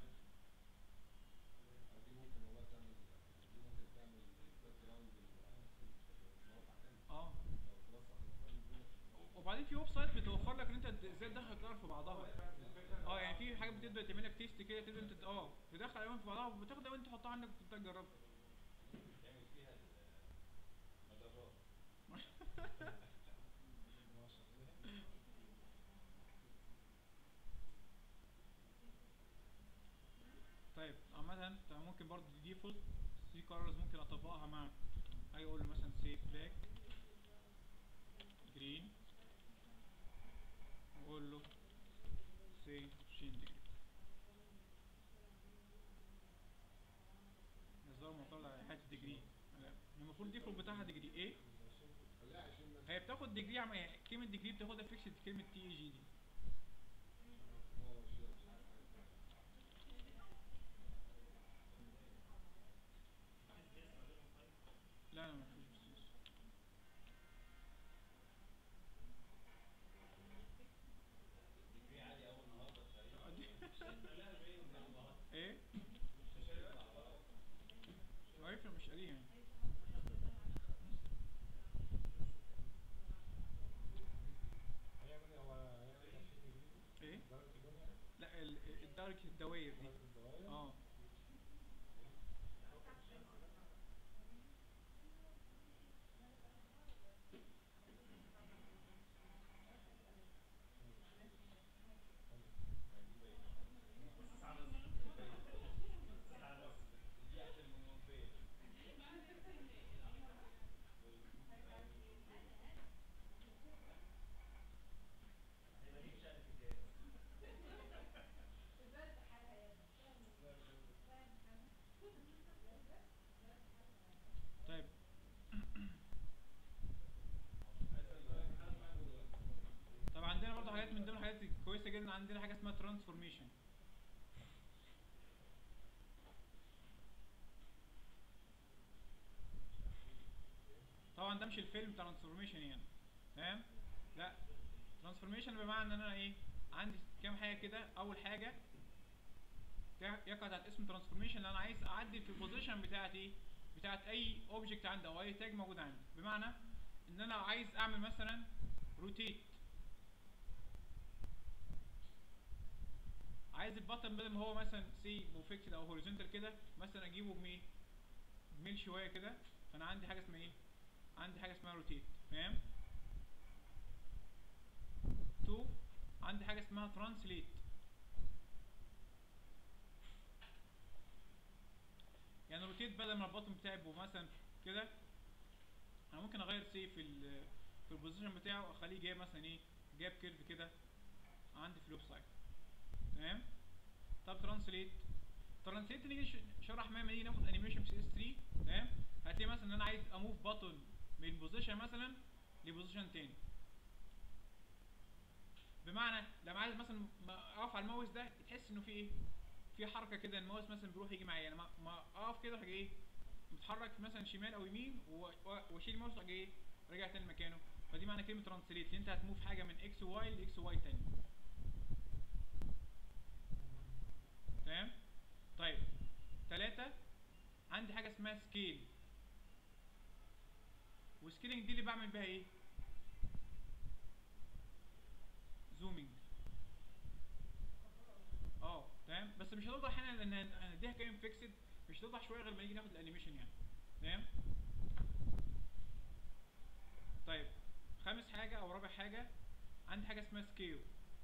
دي ممكن والله تعمل دي ممكن تعمل باك جراوند المواقع تاني اه لو توسع الديزاين دي وبعدين في ويب سايت بتوفر لك ان انت ازاي تدخل كلار في بعضها اه يعني في حاجات بتبدا تعمل لك تيست كده تبدا انت اه تدخل الوان في بعضها وبتاخدها وانت تحطها عندك وتبدا تجربها تعمل فيها المجرات ما شاء الله طيب عامة انت ممكن برضه ديفولت سي كولرز ممكن اطبقها مع اجي اقول له مثلا سي بلاك جرين واقول له سي 20 ديجري الظاهر معتمد على حته ديجري لا المفروض الديفولت بتاعها ديجري ايه خليها 20 مثلا هي بتاخد ديجري عم... كلمة ديجري بتاخدها فيكسد كلمة تي اي جي دي اه مش مش عارف لا لا ما فيش بس ديجري عالي اول النهارده تقريبا ايه؟ عارف مش قاريها يعني هيعمل ايه هو هيعمل 20 ديجري ايه؟ درجة اللون يعني لا ال- الدرجة الدوائر دي اه هيبقى ليك شأن في الجهاز طيب طب عندنا برضه حاجات من ضمن الحاجات الكويسة جدا عندنا حاجة اسمها ترانسفورميشن طبعا ده مش الفيلم ترانسفورميشن يعني تمام لا ترانسفورميشن بمعنى ان انا ايه عندي كام حاجه كده اول حاجه يقع تحت اسم ترانسفورميشن اللي انا عايز اعدل في البوزيشن بتاعت ايه بتاعت اي اوبجكت عندي او اي تاج موجود عندي بمعنى ان انا عايز اعمل مثلا روتيت عايز البطن بدل ما هو مثلا سي موفيكسد او هوريزونتال كده مثلا اجيبه بميه بميل شويه كده فانا عندي حاجه اسمها ايه عندي حاجه اسمها روتيت فاهم 2 عندي حاجه اسمها ترانسليت يعني روتيت بدل ما البطن بتاعي يبقى مثلا كده انا ممكن اغير سي في ال في البوزيشن بتاعه اخليه جايب مثلا ايه جايب كيرف كده عندي في الويب سايت تمام طب ترانسليت ترانسليت نيجي ش- شرح ما نيجي ناخد انيميشن في سي اس 3 تمام هتلاقي مثلا ان انا عايز اموف بطن من بوزيشن مثلا لبوزيشن تاني بمعنى لما عايز مثلا ما اقف على الماوس ده تحس انه في ايه في حركه كده الماوس مثلا بيروح يجي معايا انا ما, ما اقف كده اروح ايه متحرك مثلا شمال او يمين و- و- واشيل الماوس اروح ايه راجع تاني مكانه فدي معنى كلمه ترانسليت ان انت هتموف حاجه من اكس واي لاكس واي تاني تمام طيب ثلاثة عندي حاجة اسمها سكيل والسكيلينج دي اللي بعمل بيها ايه زومينج اه تمام بس مش هتوضح هنا لان هنديها كام فيكسد مش هتوضح شويه غير ما نيجي ناخد الانيميشن يعني تمام طيب خامس حاجه او رابع حاجه عندي حاجه اسمها سكيل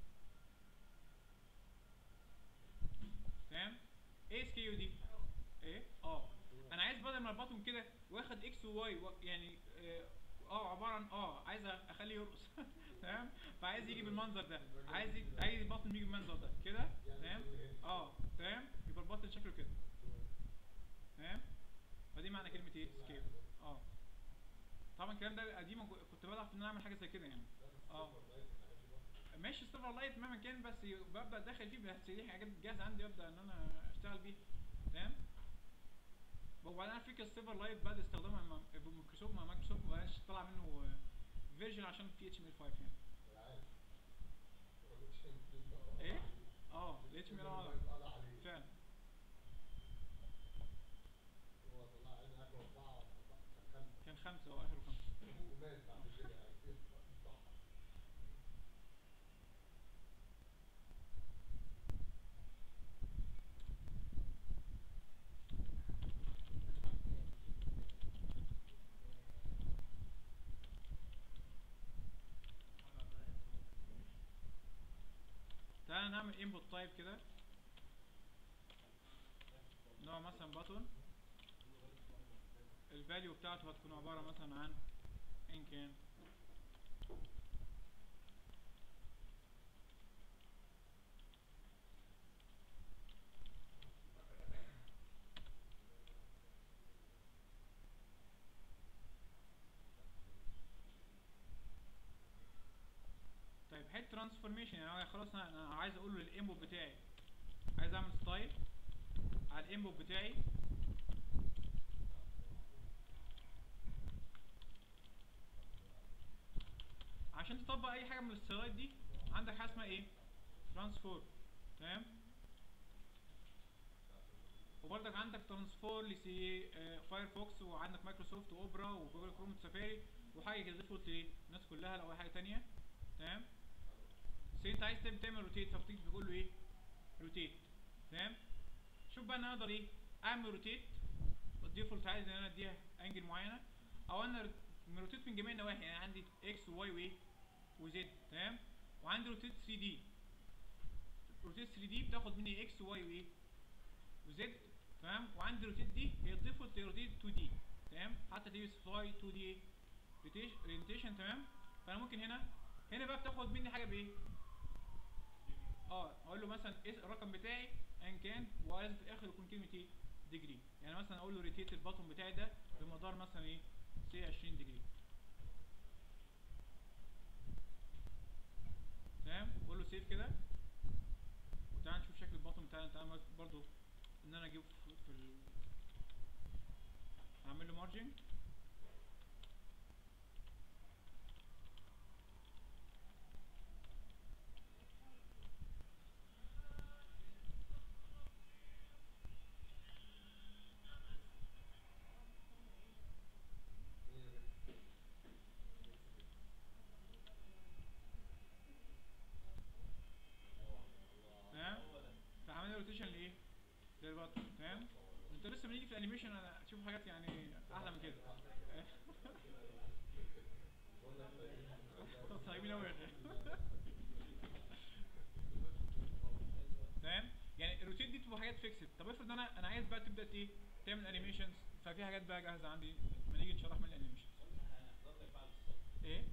تمام ايه سكيو دي ايه اه انا عايز بدل ما البطن كده واخد اكس وواي و... يعني اه آه، عباره عن اه عايز اخليه يرقص تمام فعايز يجي بالمنظر ده عايز ي... عايز البطن يجي بالمنظر ده كده تمام اه تمام يبقى البطن شكله كده تمام فدي معنى كلمه ايه سكيل اه طبعا الكلام ده قديم كنت بضعف ان انا اعمل حاجه زي كده يعني اه ماشي السيلفر لايت مهما كان بس ببدا داخل فيه بس دي حاجات جاهزه عندي ابدا ان انا اشتغل بيها تمام وبعدين على فكره السيلفر لايت بعد استخدامها مع بميكروسوفت مع مايكروسوفت ما بقاش طلع منه فيرجن عشان في اتش ام ال 5 يعني ايه اه الاتش ام ال فعلا كان خمسه او اخره خمسه تعالى نعمل input type كده نوع مثلا button الفاليو بتاعته هتكون عبارة مثلا عن ان كان طيب حته ترانسفورميشن يعني أنا خلاص انا أنا عايز اقول له الانبوت بتاعي عايز اعمل ستايل على الانبوت بتاعي عشان تطبق اي حاجه من الستايلات دي عندك حاجه اسمها ايه ترانسفورم تمام وبرضك عندك ترانسفور لسي فايرفوكس وعندك مايكروسوفت واوبرا وجوجل كروم وسفاري وحاجه كده ديفولت ليه الناس كلها لو اي حاجه تانية تمام بس انت عايز تعمل تعمل روتيت فبتيجي تقول له ايه روتيت تمام شوف بقى انا اقدر ايه اعمل روتيت الديفولت عايز ان انا اديها انجل معينه او انا روتيت من جميع النواحي يعني عندي اكس وواي وايه وزد تمام وعندي روتيت 3 دي روتيت 3 دي بتاخد مني اكس وواي وايه وزد تمام وعندي روتيت دي هي الديفولت روتيت 2 دي تمام حتى دي سبلاي 2 دي اورينتيشن تمام فانا ممكن هنا هنا بقى بتاخد مني حاجه بايه اه اقول له مثلا ايه الرقم بتاعي ان كان ولازم في الاخر يكون كلمه ايه ديجري يعني مثلا اقول له ريتيت البطن بتاعي ده بمقدار مثلا ايه سي 20 ديجري تمام بقول له سيف كده وتعال نشوف شكل البطن بتاعنا تعال برضو ان انا اجيبه في, في ال... اعمل له مارجن تمام فعملنا روتيشن لايه للبطن تمام انت لسه بنيجي في الانيميشن انا اشوف حاجات يعني احلى من كده طيبين قوي يا اخي تمام يعني الروتين دي بتبقى حاجات فيكسد طب افرض انا انا عايز بقى تبدا ايه تعمل انيميشنز ففي حاجات بقى جاهزه عندي لما نيجي نشرح من الانيميشن ايه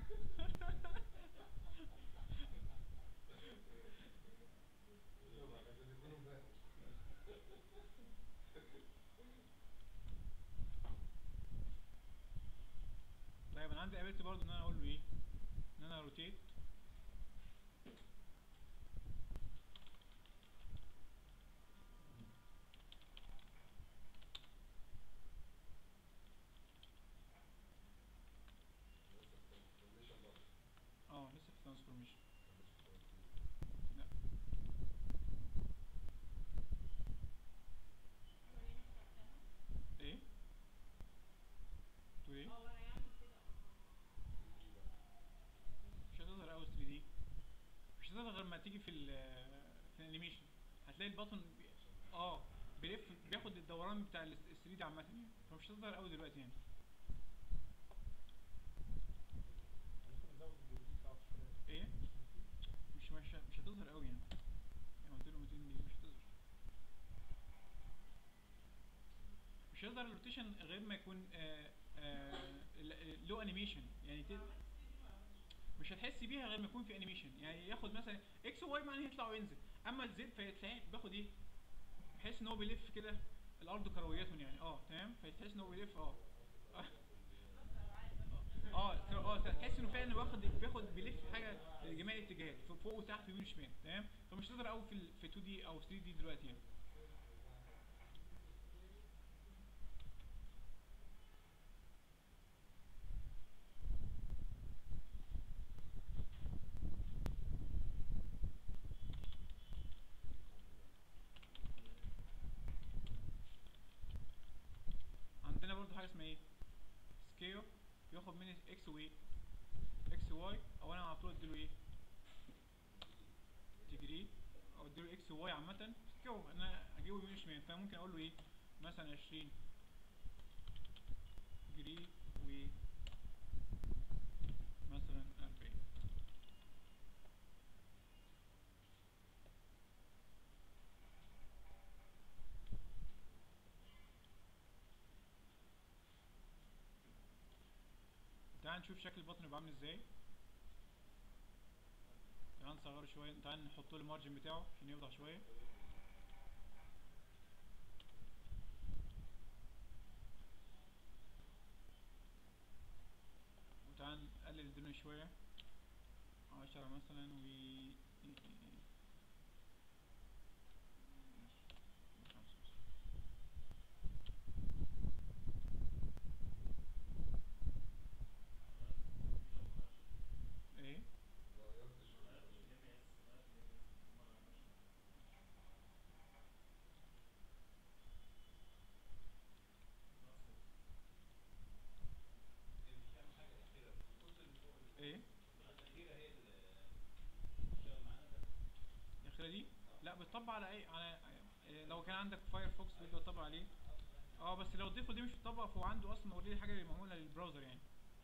طيب انا عندي ability برضه ان انا اقول له ايه ان انا روتيت اه لسه في ترانسفورميشن لا ايه تقول ايه اه وانا يعمل كده مش هتظهر قوي 3 دي مش هتظهر غير ما تيجي في ال في الانيميشن هتلاقي البطن بي- اه بيلف بياخد الدوران بتاع ال 3 دي عامه يعني فمش هتظهر قوي دلوقتي يعني ممكن نزود الجديد بتاعته شويه ايه مش مش مش هتظهر قوي يعني يعني قلت له 200 دي مش هتظهر مش هيظهر الروتيشن غير ما يكون آه آه له انيميشن يعني ت- مش هتحس بيها غير ما يكون في انيميشن يعني ياخد مثلا اكس وواي معناه يطلع وينزل اما الزد فيتلاقي بياخد ايه بحيث ان هو بيلف كده الارض كرويات يعني اه تمام فتحس ان هو بيلف اه اه اه تحس انه فعلا واخد بياخد بيلف حاجه لجميع الاتجاهات فوق وتحت ويمين وشمال تمام فمش هتقدر قوي في ال- في 2 دي او 3 دي دلوقتي يعني عندنا برضو حاجه اسمها ايه سكيو بياخد مني اكس وايه اكس واي او انا على طول اديله ايه ديجري او اديله اكس واي عامه سكيو انا اجيبه يمين شمال فممكن اقول له ايه مثلا 20 ديجري و مثلا 40 تعال نشوف شكل البطن يبقى عامل ازاي تعال نصغره شويه تعال نحط له المارجن بتاعه عشان يوضح شويه وتعال نقلل الدنيا شويه عشرة مثلا و ايه ايه بتطبق على اي على آه، لو كان عندك فايرفوكس بيبدا يطبق عليه اه بس لو الديفولت دي مش بتطبق فهو عنده اصلا اوريدي حاجه معموله للبراوزر يعني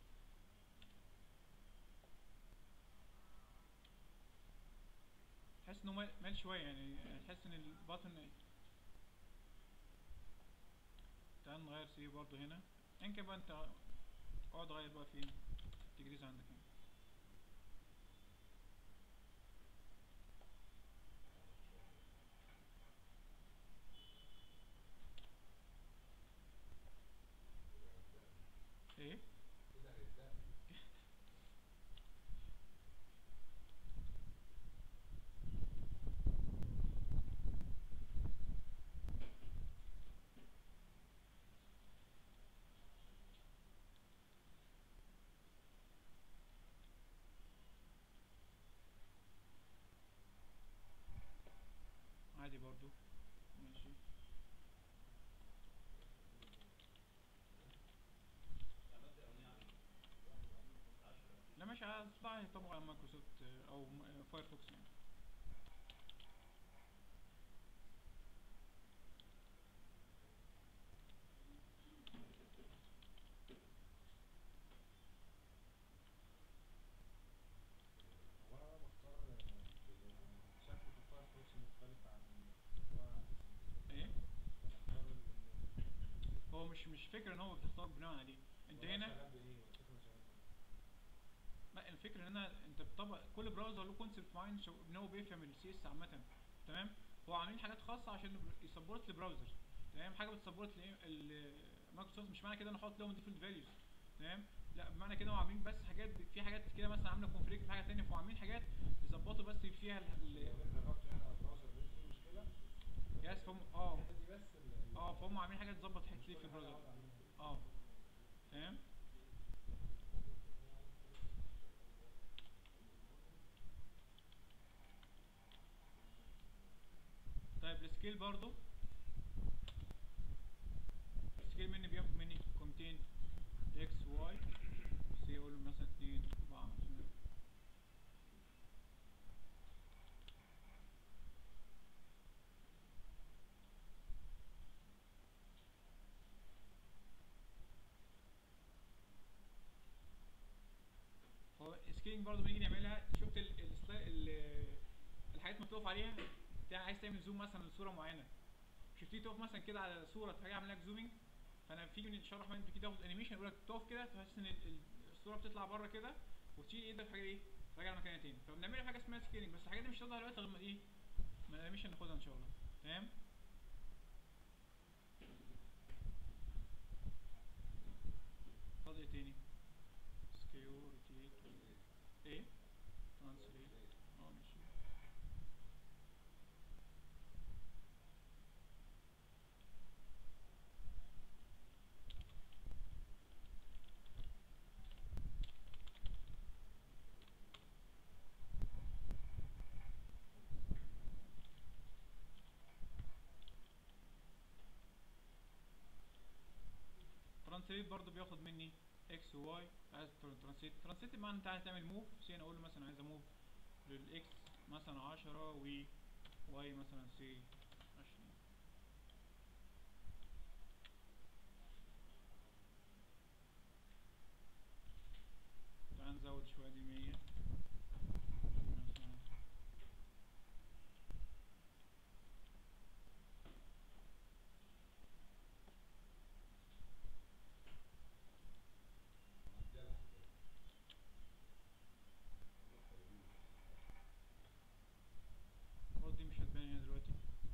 تحس انه مال مال شويه يعني تحس ان الباتن تعال نغير سي برضه هنا يمكن بقى انت اقعد غير بقى فين التجريز عندك هنا ايه عادي برضو ماشي لا ماشي هطلع طبعا على مايكروسوفت آه، او م- آه، فايرفوكس يعني هو انا بختار آه، شكل في الفايرفوكس مختلف عن اللي هو اساسا ايه بختار ال- هو مش مش فكرة ان هو بتختار بناء عليه انت هو هنا شغال بايه والفكرة شغال بايه لا الفكرة ان انا انت بتطبق كل براوزر له كونسبت معين شو- ان هو بيفهم السي اس عامة تمام هو عاملين حاجات خاصة عشان يسبورت البراوزر تمام حاجة بتسبورت مايكروسوفت مش معنى كده ان احط لهم ديفولت فاليوز تمام لا بمعنى كده هو عاملين بس حاجات ب- في حاجات كده مثلا عامله كونفليكت في حاجه ثانيه فهو عاملين حاجات يظبطوا بس فيها ال- ال- لو انت جربت هنا على البراوزر لقيت فيه مشكلة يس فهم اه الحتة دي بس ال- اه فهم عاملين حاجه تظبط حته ليه في كل حاجة البراوزر أقعد أعملها. اه تمام طيب السكيل برضو السكيل مني بياخد مني قيمتين اكس واي سي اقول مثلا اتنين اربعة مثلا هو سكيلينج برضه بنيجي نعملها شفت ال ال ال الحاجات اللي بتقف عليها بتاع عايز تعمل زوم مثلا لصوره معينه شفتيه تقف مثلا كده على صوره تراجع عامل لك زومينج فانا في من الشرح ما انت كده تاخد انيميشن يقول لك تقف كده تحس ان ال- ال- الصوره بتطلع بره كده وتشيل ايدك في حاجه ايه راجع مكانها تاني فبنعملها حاجه اسمها سكيلينج بس الحاجات دي مش هتظهر دلوقتي غير ما ايه ما الانيميشن ناخدها ان شاء الله تمام فاضل ايه تاني سكيو روتيت ايه ترانسليت اه ماشي ترانسليت برضو بياخد مني اكس وواي عايز ترانسليت ترانسليت بمعنى انت عايز تعمل موف سي انا اقول له مثلا عايز اموف للاكس مثلا 10 و واي مثلا سي 20 تعال نزود شوية دي 100 مثلا برضه دي مش هتبان هنا دلوقتي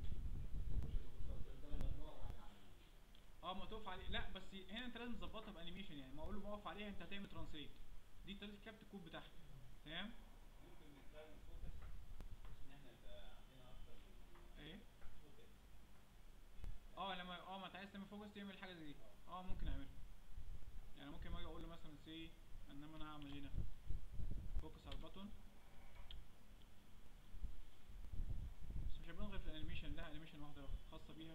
اه ما تقف عليه لا بس هنا انت لازم تظبطها بانيميشن يعني ما اقول له ما اقف عليها انت هتعمل ترانسليت دي طريقه كتابه الكود بتاعها تمام ممكن نستخدم فوكس بحيث ان احنا يبقى عندنا اكتر من ايه فوكس اه لما اه ما انت عايز تعمل فوكس تعمل حاجه زي دي اه ممكن اعملها يعني ممكن اجي اقول له مثلا سي انما انا هعمل هنا فوكس على البطن بس مش هيبان غير في الانيميشن لها انيميشن واحده خاصه بيها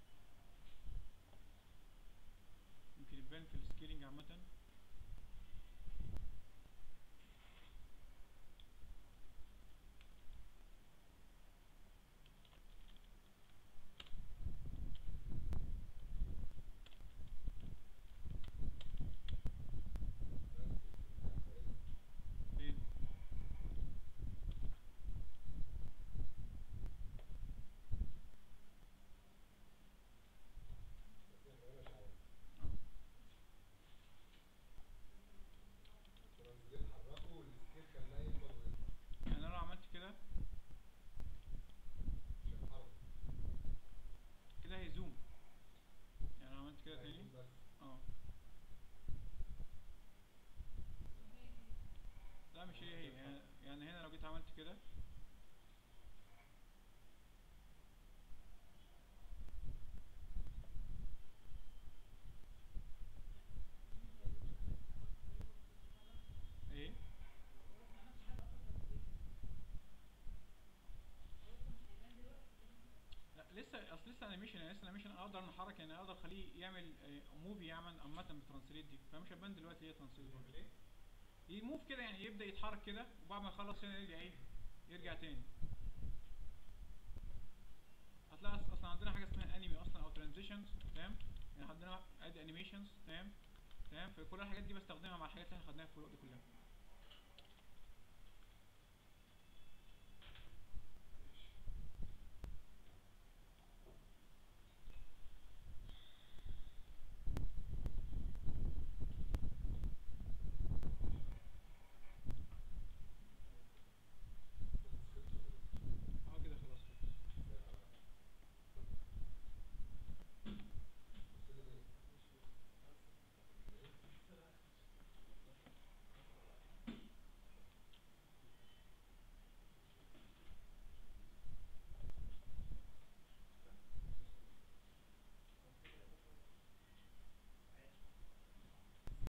يمكن يبان في السكيلينج عامه كده ايه لا لسه اصل لسه انيميشن يعني لسه انيميشن اقدر نحرك يعني اقدر اخليه يعمل موفي يعمل عامه بالترانسليت دي فمش هتبان دلوقتي هي ترانسليت يعمل ايه؟ يموف كده يعني يبدا يتحرك كده وبعد ما يخلص هنا يرجع ايه يرجع تاني هتلاقي أص- اصلا عندنا حاجه اسمها انمي اصلا او ترانزيشنز تمام يعني عندنا ادي انيميشنز تمام تمام فكل الحاجات دي بستخدمها مع الحاجات اللي احنا خدناها في الفروق دي كلها